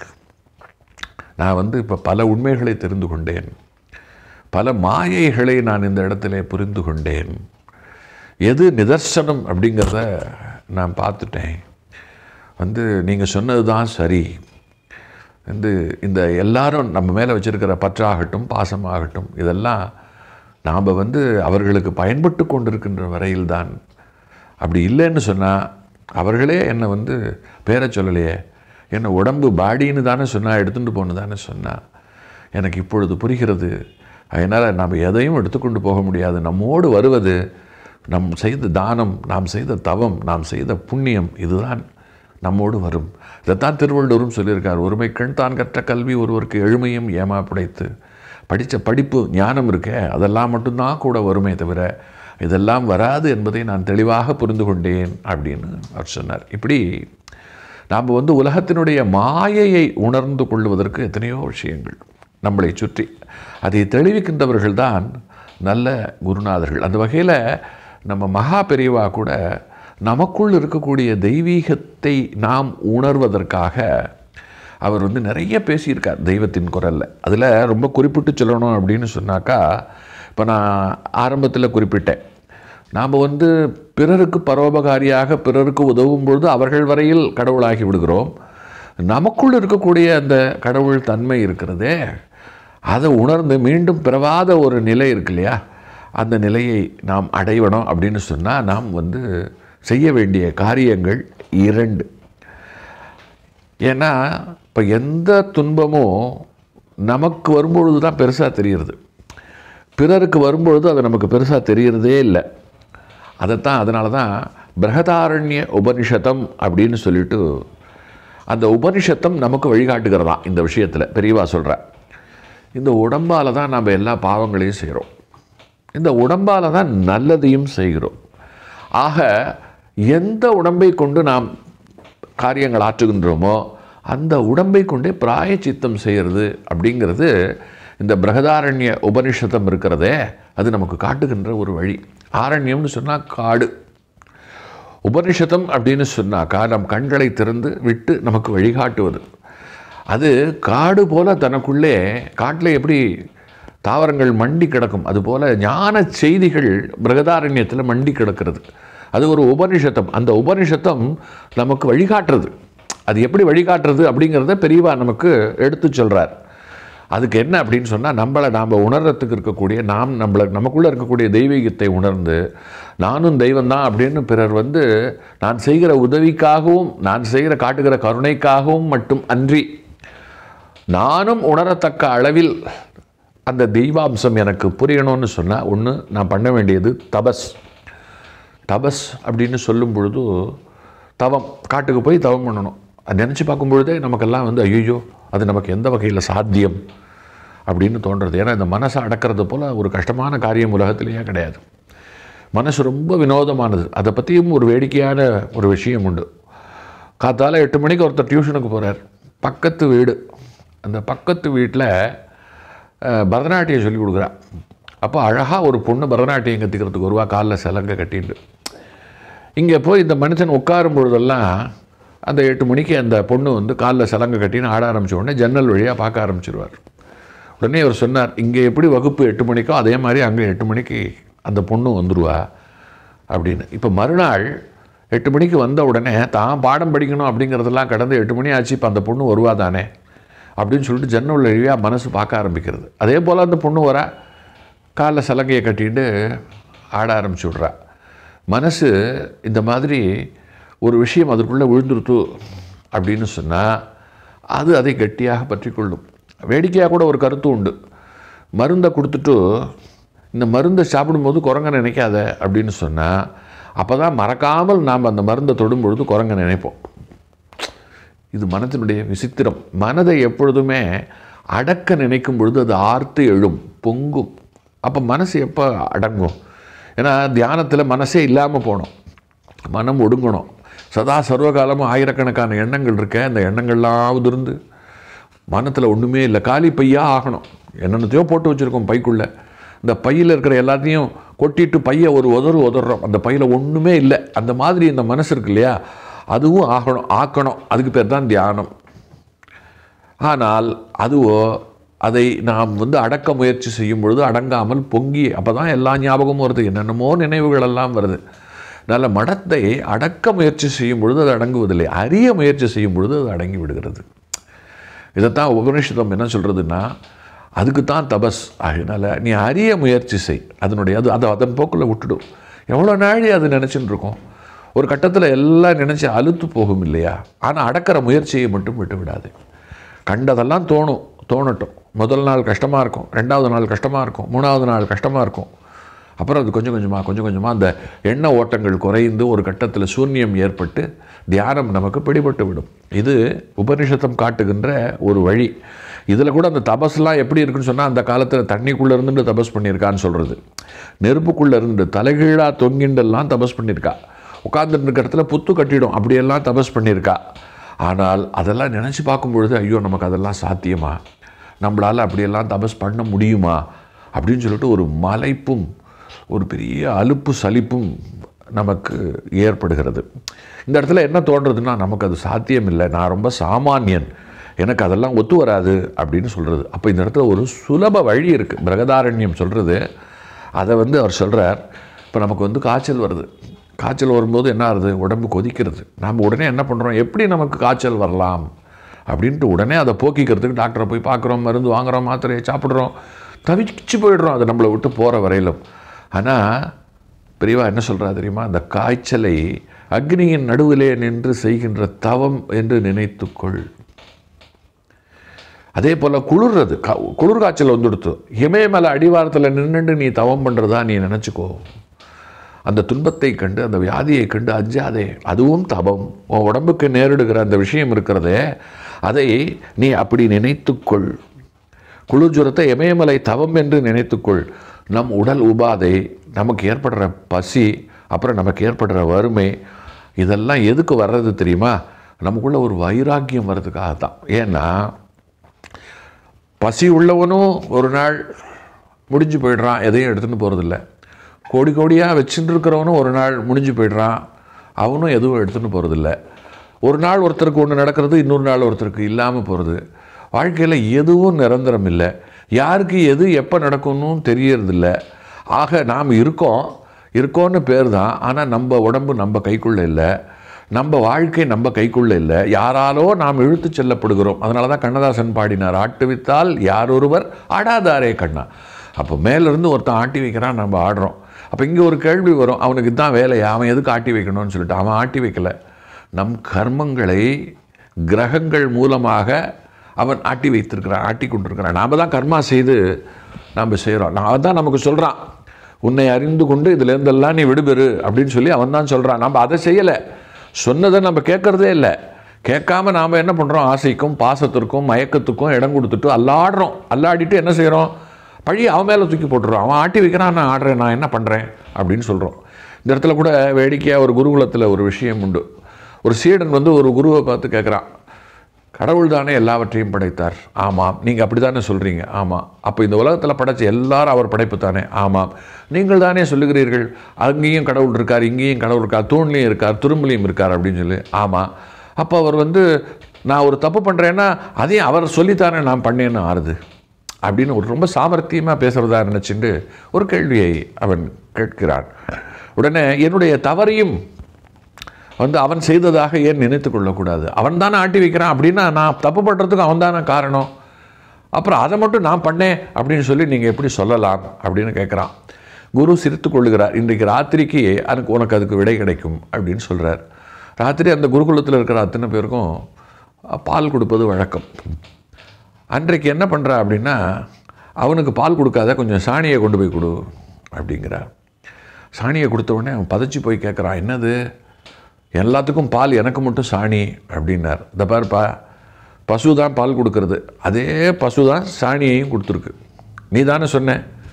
நான் வந்து இப்போ பல உண்மைகளை தெரிந்து கொண்டேன் பல மாயைகளை நான் இந்த இடத்துல புரிந்து கொண்டேன் எது நிதர்சனம் அப்படிங்கிறத நான் பார்த்துட்டேன் வந்து நீங்கள் சொன்னது தான் சரி வந்து இந்த எல்லாரும் நம்ம மேலே வச்சிருக்கிற பற்றாகட்டும் பாசமாகட்டும் இதெல்லாம் நாம் வந்து அவர்களுக்கு பயன்பட்டு கொண்டிருக்கின்ற வரையில்தான் அப்படி இல்லைன்னு சொன்னால் அவர்களே என்னை வந்து பேரை சொல்லலையே என்னை உடம்பு பாடின்னு தானே சொன்னா எடுத்துகிட்டு போன்னு தானே சொன்னா எனக்கு இப்பொழுது புரிகிறது அதனால் நாம் எதையும் எடுத்துக்கொண்டு போக முடியாது நம்மோடு வருவது நம் செய்த தானம் நாம் செய்த தவம் நாம் செய்த புண்ணியம் இதுதான் நம்மோடு வரும் இதைத்தான் திருவள்ளுவரும் சொல்லியிருக்கார் ஒருமை கண் தான் கற்ற கல்வி ஒருவருக்கு எழுமையும் ஏமா பிடைத்து படித்த படிப்பு ஞானம் இருக்கே அதெல்லாம் மட்டும்தான் கூட வருமே தவிர இதெல்லாம் வராது என்பதை நான் தெளிவாக புரிந்து கொண்டேன் அப்படின்னு அவர் சொன்னார் இப்படி நாம் வந்து உலகத்தினுடைய மாயையை உணர்ந்து கொள்வதற்கு எத்தனையோ விஷயங்கள் நம்மளை சுற்றி அதை தெளிவிக்கின்றவர்கள் தான் நல்ல குருநாதர்கள் அந்த வகையில் நம்ம மகா பெரியவா கூட நமக்குள் இருக்கக்கூடிய தெய்வீகத்தை நாம் உணர்வதற்காக அவர் வந்து நிறைய பேசியிருக்கார் தெய்வத்தின் குரலில் அதில் ரொம்ப குறிப்பிட்டு சொல்லணும் அப்படின்னு சொன்னாக்கா இப்போ நான் ஆரம்பத்தில் குறிப்பிட்டேன் நாம் வந்து பிறருக்கு பரோபகாரியாக பிறருக்கு உதவும் பொழுது அவர்கள் வரையில் கடவுளாகி விடுகிறோம் நமக்குள் இருக்கக்கூடிய அந்த கடவுள் தன்மை இருக்கிறதே அதை உணர்ந்து மீண்டும் பிறவாத ஒரு நிலை இருக்கு இல்லையா அந்த நிலையை நாம் அடைவணும் அப்படின்னு சொன்னால் நாம் வந்து செய்ய வேண்டிய காரியங்கள் இரண்டு ஏன்னா இப்போ எந்த துன்பமும் நமக்கு வரும்பொழுது தான் பெருசாக தெரியுறது பிறருக்கு வரும்பொழுது அது நமக்கு பெருசாக தெரியறதே இல்லை அதைத்தான் அதனால தான் பிரகதாரண்ய உபனிஷதம் அப்படின்னு சொல்லிட்டு அந்த உபனிஷத்தம் நமக்கு வழிகாட்டுகிறதா இந்த விஷயத்தில் பெரியவா சொல்கிற இந்த உடம்பால் தான் நம்ம எல்லா பாவங்களையும் செய்கிறோம் இந்த உடம்பால் தான் நல்லதையும் செய்கிறோம் ஆக எந்த உடம்பை கொண்டு நாம் காரியங்கள் ஆற்றுகின்றோமோ அந்த உடம்பை கொண்டே பிராயச்சித்தம் செய்கிறது அப்படிங்கிறது இந்த பிரகதாரண்ய உபனிஷதம் இருக்கிறதே அது நமக்கு காட்டுகின்ற ஒரு வழி ஆரண்யம்னு சொன்னால் காடு உபனிஷதம் அப்படின்னு சொன்னாக்கா நம் கண்களை திறந்து விட்டு நமக்கு வழிகாட்டுவது அது காடு போல தனக்குள்ளே காட்டில் எப்படி தாவரங்கள் மண்டி கிடக்கும் அதுபோல் ஞான செய்திகள் பிரகதாரண்யத்தில் மண்டி கிடக்கிறது அது ஒரு உபனிஷத்தம் அந்த உபனிஷத்தம் நமக்கு வழிகாட்டுறது அது எப்படி வழிகாட்டுறது அப்படிங்கிறத பெரியவா நமக்கு எடுத்து சொல்கிறார் அதுக்கு என்ன அப்படின்னு சொன்னால் நம்மளை நாம் உணர்றதுக்கு இருக்கக்கூடிய நாம் நம்மளை நமக்குள்ளே இருக்கக்கூடிய தெய்வீகத்தை உணர்ந்து நானும் தெய்வம்தான் அப்படின்னு பிறர் வந்து நான் செய்கிற உதவிக்காகவும் நான் செய்கிற காட்டுகிற கருணைக்காகவும் மட்டும் அன்றி நானும் உணரத்தக்க அளவில் அந்த தெய்வாம்சம் எனக்கு புரியணும்னு சொன்னால் ஒன்று நான் பண்ண வேண்டியது தபஸ் தபஸ் அப்படின்னு சொல்லும் பொழுது தவம் காட்டுக்கு போய் தவம் பண்ணணும் அது நினச்சி பார்க்கும் பொழுதே நமக்கெல்லாம் வந்து ஐயோ அது நமக்கு எந்த வகையில் சாத்தியம் அப்படின்னு தோன்றது ஏன்னா இந்த மனசை அடக்கிறது போல் ஒரு கஷ்டமான காரியம் உலகத்திலேயே கிடையாது மனசு ரொம்ப வினோதமானது அதை பற்றியும் ஒரு வேடிக்கையான ஒரு விஷயம் உண்டு காத்தால எட்டு மணிக்கு ஒருத்தர் டியூஷனுக்கு போகிறார் பக்கத்து வீடு அந்த பக்கத்து வீட்டில் அஹ், பரதநாட்டியம் சொல்லி கொடுக்குறா அப்போ அழகாக ஒரு பொண்ணு பரதநாட்டியம் கற்றுக்கிறதுக்கு வருவா காலில் சலங்கை கட்டிட்டு இங்கே போய் இந்த மனுஷன் உட்காரும் பொழுதெல்லாம் அந்த எட்டு மணிக்கு அந்த பொண்ணு வந்து காலில் சலங்கை கட்டின்னு ஆட ஆரம்பிச்ச உடனே ஜன்னல் வழியாக பார்க்க ஆரம்பிச்சிருவார் உடனே அவர் சொன்னார் இங்கே எப்படி வகுப்பு எட்டு மணிக்கோ அதே மாதிரி அங்கே எட்டு மணிக்கு அந்த பொண்ணு வந்துடுவா அப்படின்னு இப்போ மறுநாள் எட்டு மணிக்கு வந்த உடனே தான் பாடம் படிக்கணும் அப்படிங்கிறதெல்லாம் கடந்து எட்டு மணி ஆச்சு இப்போ அந்த பொண்ணு வருவா தானே அப்படின்னு சொல்லிட்டு ஜன்னல் வழியாக மனசு பார்க்க ஆரம்பிக்கிறது அதே போல் அந்த பொண்ணு வரா காலில் சலங்கையை கட்டிட்டு ஆட ஆரம்பிச்சு விட்றா மனசு இந்த மாதிரி ஒரு விஷயம் அதற்குள்ளே விழுந்துருத்து அப்படின்னு சொன்னால் அது அதை கெட்டியாக பற்றி கொள்ளும் வேடிக்கையாக கூட ஒரு கருத்து உண்டு மருந்தை கொடுத்துட்டு இந்த மருந்தை சாப்பிடும்போது குரங்க நினைக்காத அப்படின்னு சொன்னால் அப்போ தான் மறக்காமல் நாம் அந்த மருந்தை தொடும் பொழுது குரங்க நினைப்போம் இது மனத்தினுடைய விசித்திரம் மனதை எப்பொழுதுமே அடக்க நினைக்கும் பொழுது அது ஆர்த்து எழும் பொங்கும் அப்போ மனசு எப்போ அடங்கும் ஏன்னா தியானத்தில் மனசே இல்லாமல் போகணும் மனம் ஒடுங்கணும் சதா சர்வகாலமும் ஆயிரக்கணக்கான எண்ணங்கள் இருக்க அந்த எண்ணங்கள்லாம் உதிர்ந்து மனத்தில் ஒன்றுமே இல்லை காலி பையா ஆகணும் என்னென்னத்தையோ போட்டு வச்சுருக்கோம் பைக்குள்ளே இந்த பையில் இருக்கிற எல்லாத்தையும் கொட்டிட்டு பையை ஒரு உதறு உதறோம் அந்த பையில் ஒன்றுமே இல்லை அந்த மாதிரி இந்த மனசு இருக்கு இல்லையா அதுவும் ஆகணும் ஆக்கணும் அதுக்கு பேர் தான் தியானம் ஆனால் அதுவோ அதை நாம் வந்து அடக்க முயற்சி செய்யும் பொழுது அடங்காமல் பொங்கி அப்போ தான் எல்லா ஞாபகமும் வருது என்னென்னமோ நினைவுகள் எல்லாம் வருது நல்ல மடத்தை அடக்க முயற்சி செய்யும் பொழுது அது அடங்குவதில்லை அறிய முயற்சி செய்யும் பொழுது அது அடங்கி விடுகிறது இதைத்தான் உபனிஷதம் என்ன சொல்கிறதுன்னா அதுக்கு தான் தபஸ் ஆகினால நீ அறிய முயற்சி செய் அதனுடைய அது அதை அதன் போக்கில் விட்டுடும் எவ்வளோ நாழி அது நினச்சின்னு இருக்கும் ஒரு கட்டத்தில் எல்லாம் நினச்சி அலுத்து போகும் இல்லையா ஆனால் அடக்கிற முயற்சியை மட்டும் விட்டு விடாது கண்டதெல்லாம் தோணும் தோணட்டும் முதல் நாள் கஷ்டமாக இருக்கும் ரெண்டாவது நாள் கஷ்டமாக இருக்கும் மூணாவது நாள் கஷ்டமாக இருக்கும் அப்புறம் அது கொஞ்சம் கொஞ்சமாக கொஞ்சம் கொஞ்சமாக அந்த எண்ண ஓட்டங்கள் குறைந்து ஒரு கட்டத்தில் சூன்யம் ஏற்பட்டு தியானம் நமக்கு பிடிபட்டு விடும் இது உபனிஷத்தம் காட்டுகின்ற ஒரு வழி இதில் கூட அந்த தபஸ்லாம் எப்படி இருக்குன்னு சொன்னால் அந்த காலத்தில் தண்ணிக்குள்ளே இருந்துட்டு தபஸ் பண்ணியிருக்கான்னு சொல்கிறது நெருப்புக்குள்ளே இருந்து தலைகீழாக தொங்கிண்டெல்லாம் தபஸ் பண்ணியிருக்கா உட்கார்ந்துட்டு இருக்கிற இடத்துல புத்து கட்டிடும் அப்படியெல்லாம் தபஸ் பண்ணியிருக்கா ஆனால் அதெல்லாம் நினச்சி பார்க்கும் பொழுது ஐயோ நமக்கு அதெல்லாம் சாத்தியமா நம்மளால் அப்படியெல்லாம் தபஸ் பண்ண முடியுமா அப்படின்னு சொல்லிட்டு ஒரு மலைப்பும் ஒரு பெரிய அலுப்பு சலிப்பும் நமக்கு ஏற்படுகிறது இந்த இடத்துல என்ன தோன்றதுன்னா நமக்கு அது சாத்தியம் இல்லை நான் ரொம்ப சாமானியன் எனக்கு அதெல்லாம் ஒத்து வராது அப்படின்னு சொல்கிறது அப்போ இந்த இடத்துல ஒரு சுலப வழி இருக்குது பிரகதாரண்யம் சொல்கிறது அதை வந்து அவர் சொல்கிறார் இப்போ நமக்கு வந்து காய்ச்சல் வருது காய்ச்சல் வரும்போது என்ன ஆகுது உடம்பு கொதிக்கிறது நாம் உடனே என்ன பண்ணுறோம் எப்படி நமக்கு காய்ச்சல் வரலாம் அப்படின்ட்டு உடனே அதை போக்கிக்கிறதுக்கு டாக்டரை போய் பார்க்குறோம் மருந்து வாங்குறோம் மாத்திரையை சாப்பிட்றோம் தவிச்சு போயிடுறோம் அது நம்மளை விட்டு போகிற வரையிலும் ஆனால் பெரியவா என்ன சொல்கிறா தெரியுமா அந்த காய்ச்சலை அக்னியின் நடுவிலே நின்று செய்கின்ற தவம் என்று நினைத்துக்கொள் அதே போல் குளிர்றது கா குளிர் காய்ச்சல் வந்துடுத்து இமயமலை அடிவாரத்தில் நின்றுட்டு நீ தவம் பண்ணுறதா நீ நினச்சிக்கோ அந்த துன்பத்தை கண்டு அந்த வியாதியை கண்டு அஞ்சாதே அதுவும் தபம் உன் உடம்புக்கு நேரிடுகிற அந்த விஷயம் இருக்கிறதே அதை நீ அப்படி நினைத்துக்கொள் குளிர் ஜுரத்தை இமயமலை தவம் என்று நினைத்துக்கொள் நம் உடல் உபாதை நமக்கு ஏற்படுற பசி அப்புறம் நமக்கு ஏற்படுற வறுமை இதெல்லாம் எதுக்கு வர்றது தெரியுமா நமக்குள்ள ஒரு வைராக்கியம் வர்றதுக்காக தான் ஏன்னா பசி உள்ளவனும் ஒரு நாள் முடிஞ்சு போயிடுறான் எதையும் எடுத்துன்னு போகிறதில்ல கோடி கோடியாக வச்சுட்டு இருக்கிறவனும் ஒரு நாள் முடிஞ்சு போயிடுறான் அவனும் எதுவும் எடுத்துன்னு போகிறதில்ல ஒரு நாள் ஒருத்தருக்கு ஒன்று நடக்கிறது இன்னொரு நாள் ஒருத்தருக்கு இல்லாமல் போகிறது வாழ்க்கையில் எதுவும் நிரந்தரம் இல்லை யாருக்கு எது எப்போ நடக்கும்னு தெரியறதில்ல ஆக நாம் இருக்கோம் இருக்கோன்னு பேர் தான் ஆனால் நம்ம உடம்பு நம்ம கைக்குள்ளே இல்லை நம்ம வாழ்க்கை நம்ம கைக்குள்ளே இல்லை யாராலோ நாம் இழுத்து செல்லப்படுகிறோம் அதனால தான் கண்ணதாசன் பாடினார் ஆட்டுவித்தால் யார் ஒருவர் ஆடாதாரே கண்ணா அப்போ மேலேருந்து ஒருத்தன் ஆட்டி வைக்கிறான் நம்ம ஆடுறோம் அப்போ இங்கே ஒரு கேள்வி வரும் அவனுக்கு தான் வேலையா அவன் எதுக்கு ஆட்டி வைக்கணும்னு சொல்லிட்டு அவன் ஆட்டி வைக்கல நம் கர்மங்களை கிரகங்கள் மூலமாக அவன் ஆட்டி வைத்திருக்கிறான் ஆட்டி கொண்டிருக்கிறான் நாம் தான் கர்மா செய்து நாம் செய்கிறோம் நான் தான் நமக்கு சொல்கிறான் உன்னை அறிந்து கொண்டு இதுலேருந்தெல்லாம் நீ விடுபெறு அப்படின்னு சொல்லி அவன் தான் சொல்கிறான் நம்ம அதை செய்யலை சொன்னதை நம்ம கேட்குறதே இல்லை கேட்காம நாம் என்ன பண்ணுறோம் ஆசைக்கும் பாசத்திற்கும் மயக்கத்துக்கும் இடம் கொடுத்துட்டு அல்லாடுறோம் அல்லாடிட்டு என்ன செய்கிறோம் பழி அவன் மேலே தூக்கி போட்டுறோம் அவன் ஆட்டி வைக்கிறான் நான் ஆடுறேன் நான் என்ன பண்ணுறேன் அப்படின்னு சொல்கிறோம் இந்த இடத்துல கூட வேடிக்கையாக ஒரு குருகுலத்தில் ஒரு விஷயம் உண்டு ஒரு சீடன் வந்து ஒரு குருவை பார்த்து கேட்குறான் கடவுள் தானே எல்லாவற்றையும் படைத்தார் ஆமாம் நீங்கள் அப்படி தானே சொல்கிறீங்க ஆமாம் அப்போ இந்த உலகத்தில் படைச்ச எல்லாரும் அவர் படைப்பு தானே ஆமாம் நீங்கள் தானே சொல்லுகிறீர்கள் அங்கேயும் கடவுள் இருக்கார் இங்கேயும் கடவுள் இருக்கார் தூண்லேயும் இருக்கார் துரும்புலையும் இருக்கார் அப்படின்னு சொல்லி ஆமாம் அப்போ அவர் வந்து நான் ஒரு தப்பு பண்ணுறேன்னா அதையும் அவர் சொல்லித்தானே நான் பண்ணேன்னு ஆறுது அப்படின்னு ஒரு ரொம்ப சாமர்த்தியமாக பேசுகிறதா நினச்சிட்டு ஒரு கேள்வியை அவன் கேட்கிறான் உடனே என்னுடைய தவறையும் வந்து அவன் செய்ததாக ஏன் நினைத்து கொள்ளக்கூடாது அவன் தானே ஆட்டி வைக்கிறான் அப்படின்னா நான் தப்பு பண்ணுறதுக்கு அவன் தானே காரணம் அப்புறம் அதை மட்டும் நான் பண்ணேன் அப்படின்னு சொல்லி நீங்கள் எப்படி சொல்லலாம் அப்படின்னு கேட்குறான் குரு சிரித்து கொள்ளுகிறார் இன்றைக்கு ராத்திரிக்கு எனக்கு உனக்கு அதுக்கு விடை கிடைக்கும் அப்படின்னு சொல்கிறார் ராத்திரி அந்த குருகுலத்தில் இருக்கிற அத்தனை பேருக்கும் பால் கொடுப்பது வழக்கம் அன்றைக்கு என்ன பண்ணுறா அப்படின்னா அவனுக்கு பால் கொடுக்காத கொஞ்சம் சாணியை கொண்டு போய் கொடு அப்படிங்கிறார் சாணியை கொடுத்த உடனே அவன் பதைச்சு போய் கேட்குறான் என்னது எல்லாத்துக்கும் பால் எனக்கு மட்டும் சாணி அப்படின்னார் இந்த பாருப்பா பசு தான் பால் கொடுக்கறது அதே பசு தான் சாணியையும் கொடுத்துருக்கு நீ தானே சொன்ன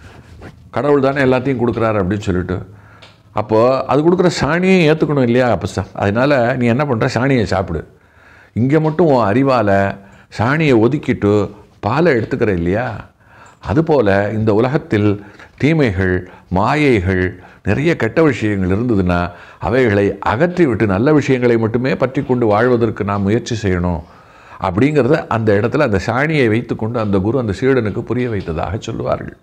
கடவுள் தானே எல்லாத்தையும் கொடுக்குறாரு அப்படின்னு சொல்லிட்டு அப்போது அது கொடுக்குற சாணியையும் ஏற்றுக்கணும் இல்லையா அப்போ சா அதனால் நீ என்ன பண்ணுற சாணியை சாப்பிடு இங்கே மட்டும் உன் அறிவால் சாணியை ஒதுக்கிட்டு பாலை எடுத்துக்கிற இல்லையா அதுபோல் இந்த உலகத்தில் தீமைகள் மாயைகள் நிறைய கெட்ட விஷயங்கள் இருந்ததுன்னா அவைகளை அகற்றி விட்டு நல்ல விஷயங்களை மட்டுமே பற்றி கொண்டு வாழ்வதற்கு நாம் முயற்சி செய்யணும் அப்படிங்கிறத அந்த இடத்துல அந்த சாணியை வைத்துக்கொண்டு அந்த குரு அந்த சீடனுக்கு புரிய வைத்ததாக சொல்லுவார்கள்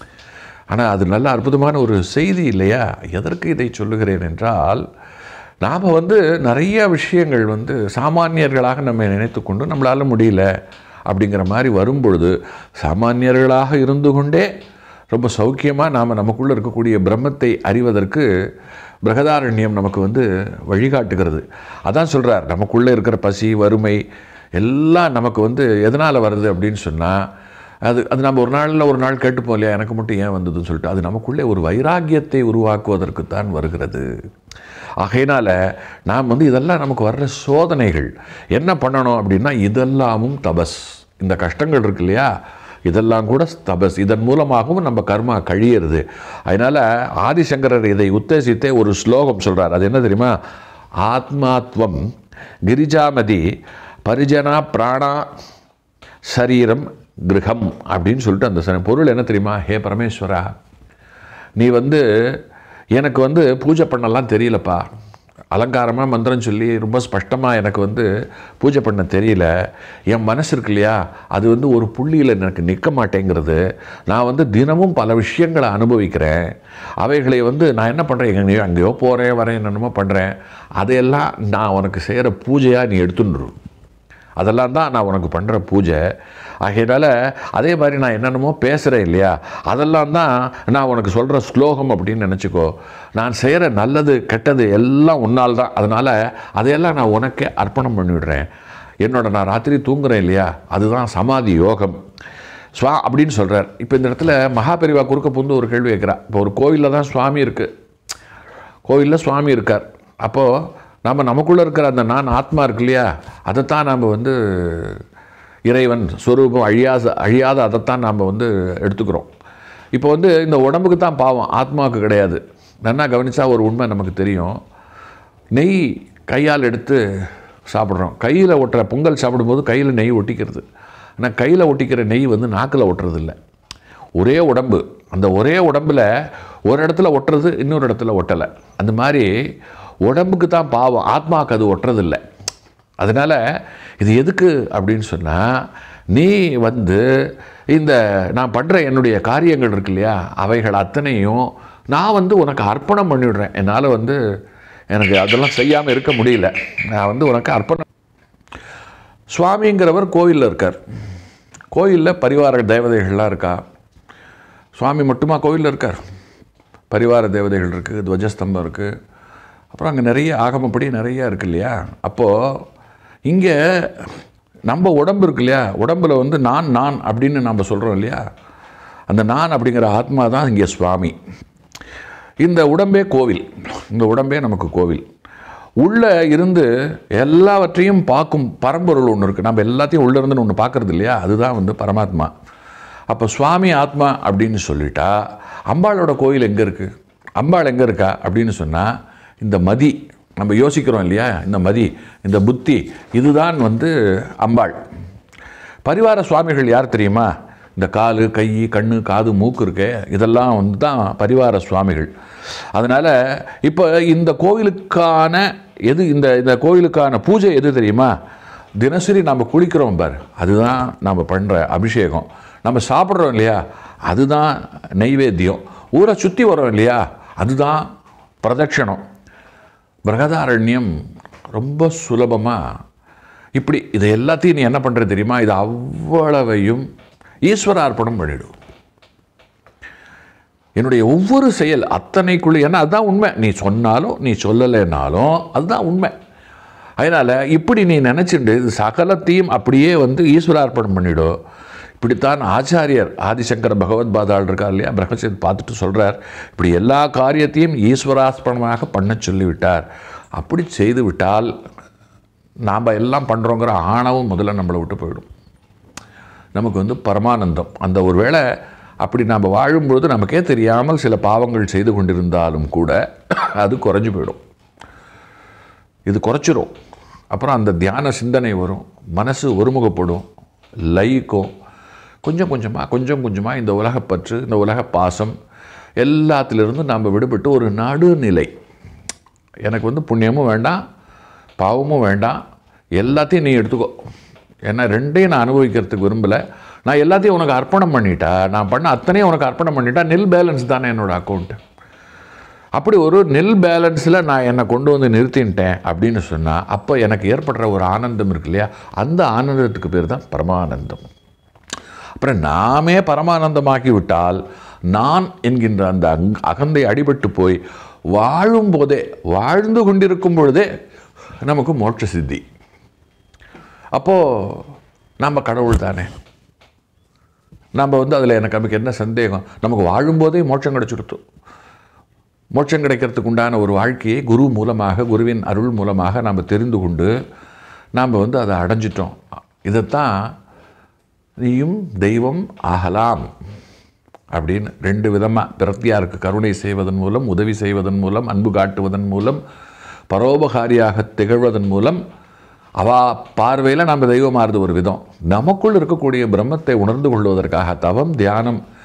ஆனால் அது நல்ல அற்புதமான ஒரு செய்தி இல்லையா எதற்கு இதை சொல்லுகிறேன் என்றால் நாம் வந்து நிறைய விஷயங்கள் வந்து சாமானியர்களாக நம்ம நினைத்துக்கொண்டு நம்மளால் முடியல அப்படிங்கிற மாதிரி வரும்பொழுது சாமானியர்களாக இருந்து கொண்டே ரொம்ப சௌக்கியமாக நாம் நமக்குள்ளே இருக்கக்கூடிய பிரம்மத்தை அறிவதற்கு பிரகதாரண்யம் நமக்கு வந்து வழிகாட்டுகிறது அதான் சொல்கிறார் நமக்குள்ளே இருக்கிற பசி வறுமை எல்லாம் நமக்கு வந்து எதனால் வருது அப்படின்னு சொன்னால் அது அது நம்ம ஒரு நாளில் ஒரு நாள் கேட்டுப்போம் இல்லையா எனக்கு மட்டும் ஏன் வந்ததுன்னு சொல்லிட்டு அது நமக்குள்ளே ஒரு வைராக்கியத்தை உருவாக்குவதற்கு தான் வருகிறது ஆகையினால் நாம் வந்து இதெல்லாம் நமக்கு வர்ற சோதனைகள் என்ன பண்ணணும் அப்படின்னா இதெல்லாமும் தபஸ் இந்த கஷ்டங்கள் இருக்கு இல்லையா இதெல்லாம் கூட தபஸ் இதன் மூலமாகவும் நம்ம கர்மா கழியிறது அதனால் ஆதிசங்கரர் இதை உத்தேசித்தே ஒரு ஸ்லோகம் சொல்கிறார் அது என்ன தெரியுமா ஆத்மாத்வம் கிரிஜாமதி பரிஜனா பிராணா சரீரம் கிரகம் அப்படின்னு சொல்லிட்டு அந்த ச- பொருள் என்ன தெரியுமா ஹே பரமேஸ்வரா நீ வந்து எனக்கு வந்து பூஜை பண்ணலாம் தெரியலப்பா அலங்காரமாக மந்திரம் சொல்லி ரொம்ப ஸ்பஷ்டமாக எனக்கு வந்து பூஜை பண்ண தெரியல என் மனசு இருக்கு இல்லையா அது வந்து ஒரு புள்ளியில் எனக்கு நிற்க மாட்டேங்கிறது நான் வந்து தினமும் பல விஷயங்களை அனுபவிக்கிறேன் அவைகளை வந்து நான் என்ன பண்ணுறேன் எங்கேயோ அங்கேயோ போகிறேன் வரேன் என்னென்னமோ பண்ணுறேன் அதையெல்லாம் நான் உனக்கு செய்கிற பூஜையாக நீ எடுத்துன்னு அதெல்லாம் தான் நான் உனக்கு பண்ணுற பூஜை ஆகையினால அதே மாதிரி நான் என்னென்னமோ பேசுகிறேன் இல்லையா அதெல்லாம் தான் நான் உனக்கு சொல்கிற ஸ்லோகம் அப்படின்னு நினச்சிக்கோ நான் செய்கிற நல்லது கெட்டது எல்லாம் உன்னால் தான் அதனால் அதையெல்லாம் நான் உனக்கே அர்ப்பணம் பண்ணிவிடுறேன் என்னோட நான் ராத்திரி தூங்குறேன் இல்லையா அதுதான் சமாதி யோகம் ஸ்வா அப்படின்னு சொல்கிறார் இப்போ இந்த இடத்துல மகாபெரிவா குறுக்க புந்து ஒரு கேள்வி கேட்குறா இப்போ ஒரு கோயிலில் தான் சுவாமி இருக்குது கோயிலில் சுவாமி இருக்கார் அப்போது நம்ம நமக்குள்ளே இருக்கிற அந்த நான் ஆத்மா இருக்கு இல்லையா அதைத்தான் நாம் வந்து இறைவன் ஸ்வரூபம் அழியாத அழியாத அதைத்தான் நாம் வந்து எடுத்துக்கிறோம் இப்போ வந்து இந்த உடம்புக்கு தான் பாவம் ஆத்மாவுக்கு கிடையாது நன்னா கவனித்தா ஒரு உண்மை நமக்கு தெரியும் நெய் கையால் எடுத்து சாப்பிட்றோம் கையில் ஒட்டுற பொங்கல் சாப்பிடும்போது கையில் நெய் ஒட்டிக்கிறது ஆனால் கையில் ஒட்டிக்கிற நெய் வந்து நாக்கில் ஒட்டுறது இல்லை ஒரே உடம்பு அந்த ஒரே உடம்பில் ஒரு இடத்துல ஒட்டுறது இன்னொரு இடத்துல ஒட்டலை அந்த மாதிரி உடம்புக்கு தான் பாவம் ஆத்மாவுக்கு அது ஒட்டுறதில்லை அதனால் இது எதுக்கு அப்படின்னு சொன்னால் நீ வந்து இந்த நான் பண்ணுற என்னுடைய காரியங்கள் இருக்கு இல்லையா அவைகள் அத்தனையும் நான் வந்து உனக்கு அர்ப்பணம் பண்ணிவிடுறேன் என்னால் வந்து எனக்கு அதெல்லாம் செய்யாமல் இருக்க முடியல நான் வந்து உனக்கு அர்ப்பணம் சுவாமிங்கிறவர் கோயிலில் இருக்கார் கோயிலில் பரிவார தேவதைகள்லாம் இருக்கா சுவாமி மட்டுமா கோயிலில் இருக்கார் பரிவார தேவதைகள் இருக்குது துவஜஸ்தம்பம் இருக்குது அப்புறம் அங்கே நிறைய ஆகமப்படி நிறைய இருக்கு இல்லையா அப்போது இங்கே நம்ம உடம்பு இருக்கு இல்லையா உடம்பில் வந்து நான் நான் அப்படின்னு நம்ம சொல்கிறோம் இல்லையா அந்த நான் அப்படிங்கிற ஆத்மா தான் இங்கே சுவாமி இந்த உடம்பே கோவில் இந்த உடம்பே நமக்கு கோவில் உள்ளே இருந்து எல்லாவற்றையும் பார்க்கும் பரம்பொருள் ஒன்று இருக்குது நம்ம எல்லாத்தையும் உள்ளே இருந்து ஒன்று பார்க்குறது இல்லையா அதுதான் வந்து பரமாத்மா அப்போ சுவாமி ஆத்மா அப்படின்னு சொல்லிட்டா அம்பாளோட கோயில் எங்கே இருக்குது அம்பாள் எங்கே இருக்கா அப்படின்னு சொன்னால் இந்த மதி நம்ம யோசிக்கிறோம் இல்லையா இந்த மதி இந்த புத்தி இதுதான் வந்து அம்பாள் பரிவார சுவாமிகள் யார் தெரியுமா இந்த காலு கை கண்ணு காது மூக்கு இருக்கே இதெல்லாம் வந்து தான் பரிவார சுவாமிகள் அதனால் இப்போ இந்த கோவிலுக்கான எது இந்த இந்த கோவிலுக்கான பூஜை எது தெரியுமா தினசரி நம்ம குளிக்கிறோம் பார் அதுதான் நம்ம பண்ணுற அபிஷேகம் நம்ம சாப்பிட்றோம் இல்லையா அதுதான் நைவேத்தியம் ஊரை சுற்றி வரோம் இல்லையா அதுதான் பிரதட்சணம் பிரகதாரண்யம் ரொம்ப சுலபமாக இப்படி இதை எல்லாத்தையும் நீ என்ன பண்ணுற தெரியுமா இது அவ்வளவையும் ஈஸ்வர அர்ப்பணம் பண்ணிடு என்னுடைய ஒவ்வொரு செயல் அத்தனைக்குள்ளே ஏன்னா அதுதான் உண்மை நீ சொன்னாலும் நீ சொல்லலைனாலும் அதுதான் உண்மை அதனால் இப்படி நீ நினச்சிண்டு இது சகலத்தையும் அப்படியே வந்து ஈஸ்வரார்ப்பணம் பண்ணிடும் இப்படித்தான் ஆச்சாரியர் ஆதிசங்கர பகவத் பாதாள் இருக்கார் இல்லையா பிரம்மசித் பார்த்துட்டு சொல்கிறார் இப்படி எல்லா காரியத்தையும் ஈஸ்வரார்ப்பணமாக பண்ண சொல்லிவிட்டார் அப்படி செய்து விட்டால் நாம் எல்லாம் பண்ணுறோங்கிற ஆணவம் முதல்ல நம்மளை விட்டு போயிடும் நமக்கு வந்து பரமானந்தம் அந்த ஒரு வேளை அப்படி நாம் வாழும்பொழுது நமக்கே தெரியாமல் சில பாவங்கள் செய்து கொண்டிருந்தாலும் கூட அது குறைஞ்சு போயிடும் இது குறைச்சிரும் அப்புறம் அந்த தியான சிந்தனை வரும் மனசு ஒருமுகப்படும் லயிக்கும் கொஞ்சம் கொஞ்சமாக கொஞ்சம் கொஞ்சமாக இந்த உலகப்பற்று இந்த உலக பாசம் எல்லாத்திலிருந்தும் நாம் விடுபட்டு ஒரு நடுநிலை எனக்கு வந்து புண்ணியமும் வேண்டாம் பாவமும் வேண்டாம் எல்லாத்தையும் நீ எடுத்துக்கோ ஏன்னா ரெண்டையும் நான் அனுபவிக்கிறதுக்கு விரும்பலை நான் எல்லாத்தையும் உனக்கு அர்ப்பணம் பண்ணிட்டா நான் பண்ண அத்தனையும் உனக்கு அர்ப்பணம் பண்ணிட்டா நெல் பேலன்ஸ் தானே என்னோடய அக்கௌண்ட்டு அப்படி ஒரு நெல் பேலன்ஸில் நான் என்னை கொண்டு வந்து நிறுத்தின்ட்டேன் அப்படின்னு சொன்னால் அப்போ எனக்கு ஏற்படுற ஒரு ஆனந்தம் இருக்கு இல்லையா அந்த ஆனந்தத்துக்கு பேர் தான் பரமானந்தம் அப்புறம் நாமே பரமானந்தமாக்கி விட்டால் நான் என்கின்ற அந்த அங் அகந்தை அடிபட்டு போய் வாழும் போதே வாழ்ந்து கொண்டிருக்கும் பொழுதே நமக்கு மோட்ச சித்தி அப்போது நம்ம கடவுள் தானே நம்ம வந்து அதில் எனக்கு நமக்கு என்ன சந்தேகம் நமக்கு வாழும்போதே மோட்சம் கிடச்சிருத்தோம் மோட்சம் கிடைக்கிறதுக்கு உண்டான ஒரு வாழ்க்கையை குரு மூலமாக குருவின் அருள் மூலமாக நாம் தெரிந்து கொண்டு நாம் வந்து அதை அடைஞ்சிட்டோம் இதைத்தான் நீயும் தெய்வம் ஆகலாம் அப்படின்னு ரெண்டு விதமாக பிரத்தியாருக்கு கருணை செய்வதன் மூலம் உதவி செய்வதன் மூலம் அன்பு காட்டுவதன் மூலம் பரோபகாரியாக திகழ்வதன் மூலம் அவா பார்வையில் நம்ம தெய்வமாறுது ஒரு விதம் நமக்குள் இருக்கக்கூடிய பிரம்மத்தை உணர்ந்து கொள்வதற்காக தவம் தியானம்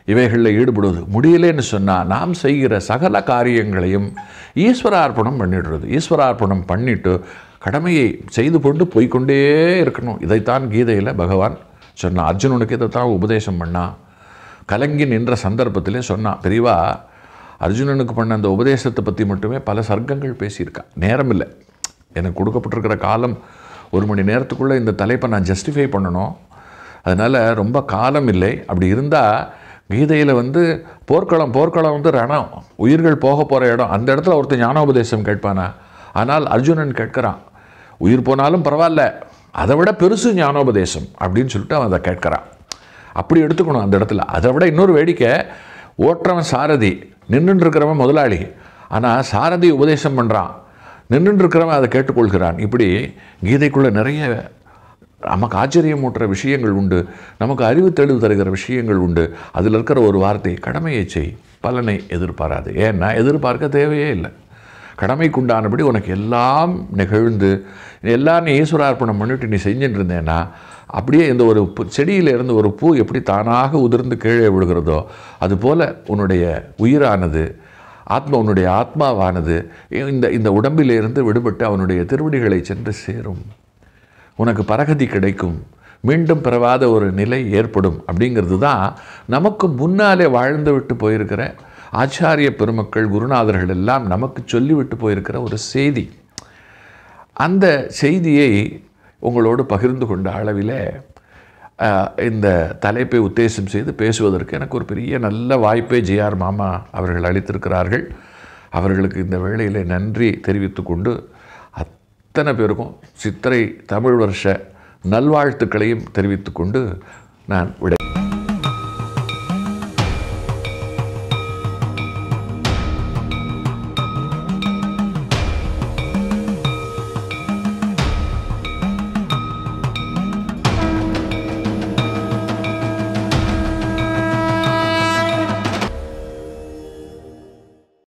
இவைகளில் ஈடுபடுவது முடியலேன்னு சொன்னால் நாம் செய்கிற சகல காரியங்களையும் ஈஸ்வரார்ப்பணம் பண்ணிடுறது ஈஸ்வரார்ப்பணம் பண்ணிட்டு கடமையை செய்து கொண்டு போய்க்கொண்டே இருக்கணும் இதைத்தான் கீதையில் பகவான் சொன்னான் அர்ஜுனனுக்கு இதைத்தான் உபதேசம் பண்ணான் கலங்கி நின்ற சந்தர்ப்பத்திலே சொன்னான் பெரியவா அர்ஜுனனுக்கு பண்ண அந்த உபதேசத்தை பற்றி மட்டுமே பல சர்க்கங்கள் பேசியிருக்கா நேரம் இல்லை எனக்கு கொடுக்கப்பட்டிருக்கிற காலம் ஒரு மணி நேரத்துக்குள்ளே இந்த தலைப்பை நான் ஜஸ்டிஃபை பண்ணணும் அதனால் ரொம்ப காலம் இல்லை அப்படி இருந்தால் கீதையில் வந்து போர்க்களம் போர்க்களம் வந்து ரணம் உயிர்கள் போக போகிற இடம் அந்த இடத்துல ஒருத்தன் ஞானோபதேசம் கேட்பானா ஆனால் அர்ஜுனன் கேட்குறான் உயிர் போனாலும் பரவாயில்ல அதை விட பெருசு ஞானோபதேசம் அப்படின்னு சொல்லிட்டு அவன் அதை கேட்குறான் அப்படி எடுத்துக்கணும் அந்த இடத்துல அதை விட இன்னொரு வேடிக்கை ஓட்டுறவன் சாரதி நின்றுட்டு இருக்கிறவன் முதலாளி ஆனால் சாரதி உபதேசம் பண்ணுறான் நின்றுட்டு இருக்கிறவன் அதை கேட்டுக்கொள்கிறான் இப்படி கீதைக்குள்ளே நிறைய நமக்கு ஆச்சரியமூட்டுற விஷயங்கள் உண்டு நமக்கு அறிவு தெளிவு தருகிற விஷயங்கள் உண்டு அதில் இருக்கிற ஒரு வார்த்தை கடமையை செய் பலனை எதிர்பாராது ஏன்னா எதிர்பார்க்க தேவையே இல்லை கடமைக்குண்டானபடி உனக்கு எல்லாம் நிகழ்ந்து எல்லாம் நீ ஈஸ்வரார்ப்பணம் பண்ணிட்டு நீ செஞ்சுட்டு இருந்தேன்னா அப்படியே இந்த ஒரு பு- செடியில இருந்து ஒரு பூ எப்படி தானாக உதிர்ந்து கீழே விழுகிறதோ அதுபோல் உன்னுடைய உயிரானது ஆத்மா உன்னுடைய ஆத்மாவானது இந்த இந்த உடம்பிலிருந்து விடுபட்டு அவனுடைய திருவடிகளை சென்று சேரும் உனக்கு பரகதி கிடைக்கும் மீண்டும் பிறவாத ஒரு நிலை ஏற்படும் அப்படிங்கிறது தான் நமக்கு முன்னாலே வாழ்ந்து விட்டு போயிருக்கிற ஆச்சாரிய பெருமக்கள் குருநாதர்கள் எல்லாம் நமக்கு சொல்லிவிட்டு போயிருக்கிற ஒரு செய்தி அந்த செய்தியை உங்களோடு பகிர்ந்து கொண்ட அளவிலே அஹ், இந்த தலைப்பை உத்தேசம் செய்து பேசுவதற்கு எனக்கு ஒரு பெரிய நல்ல வாய்ப்பை ஜிஆர் மாமா அவர்கள் அளித்திருக்கிறார்கள் அவர்களுக்கு இந்த வேளையிலே நன்றி தெரிவித்துக் கொண்டு அத்தனை பேருக்கும் சித்திரை தமிழ் வருஷ நல்வாழ்த்துக்களையும் தெரிவித்துக் கொண்டு நான் விடை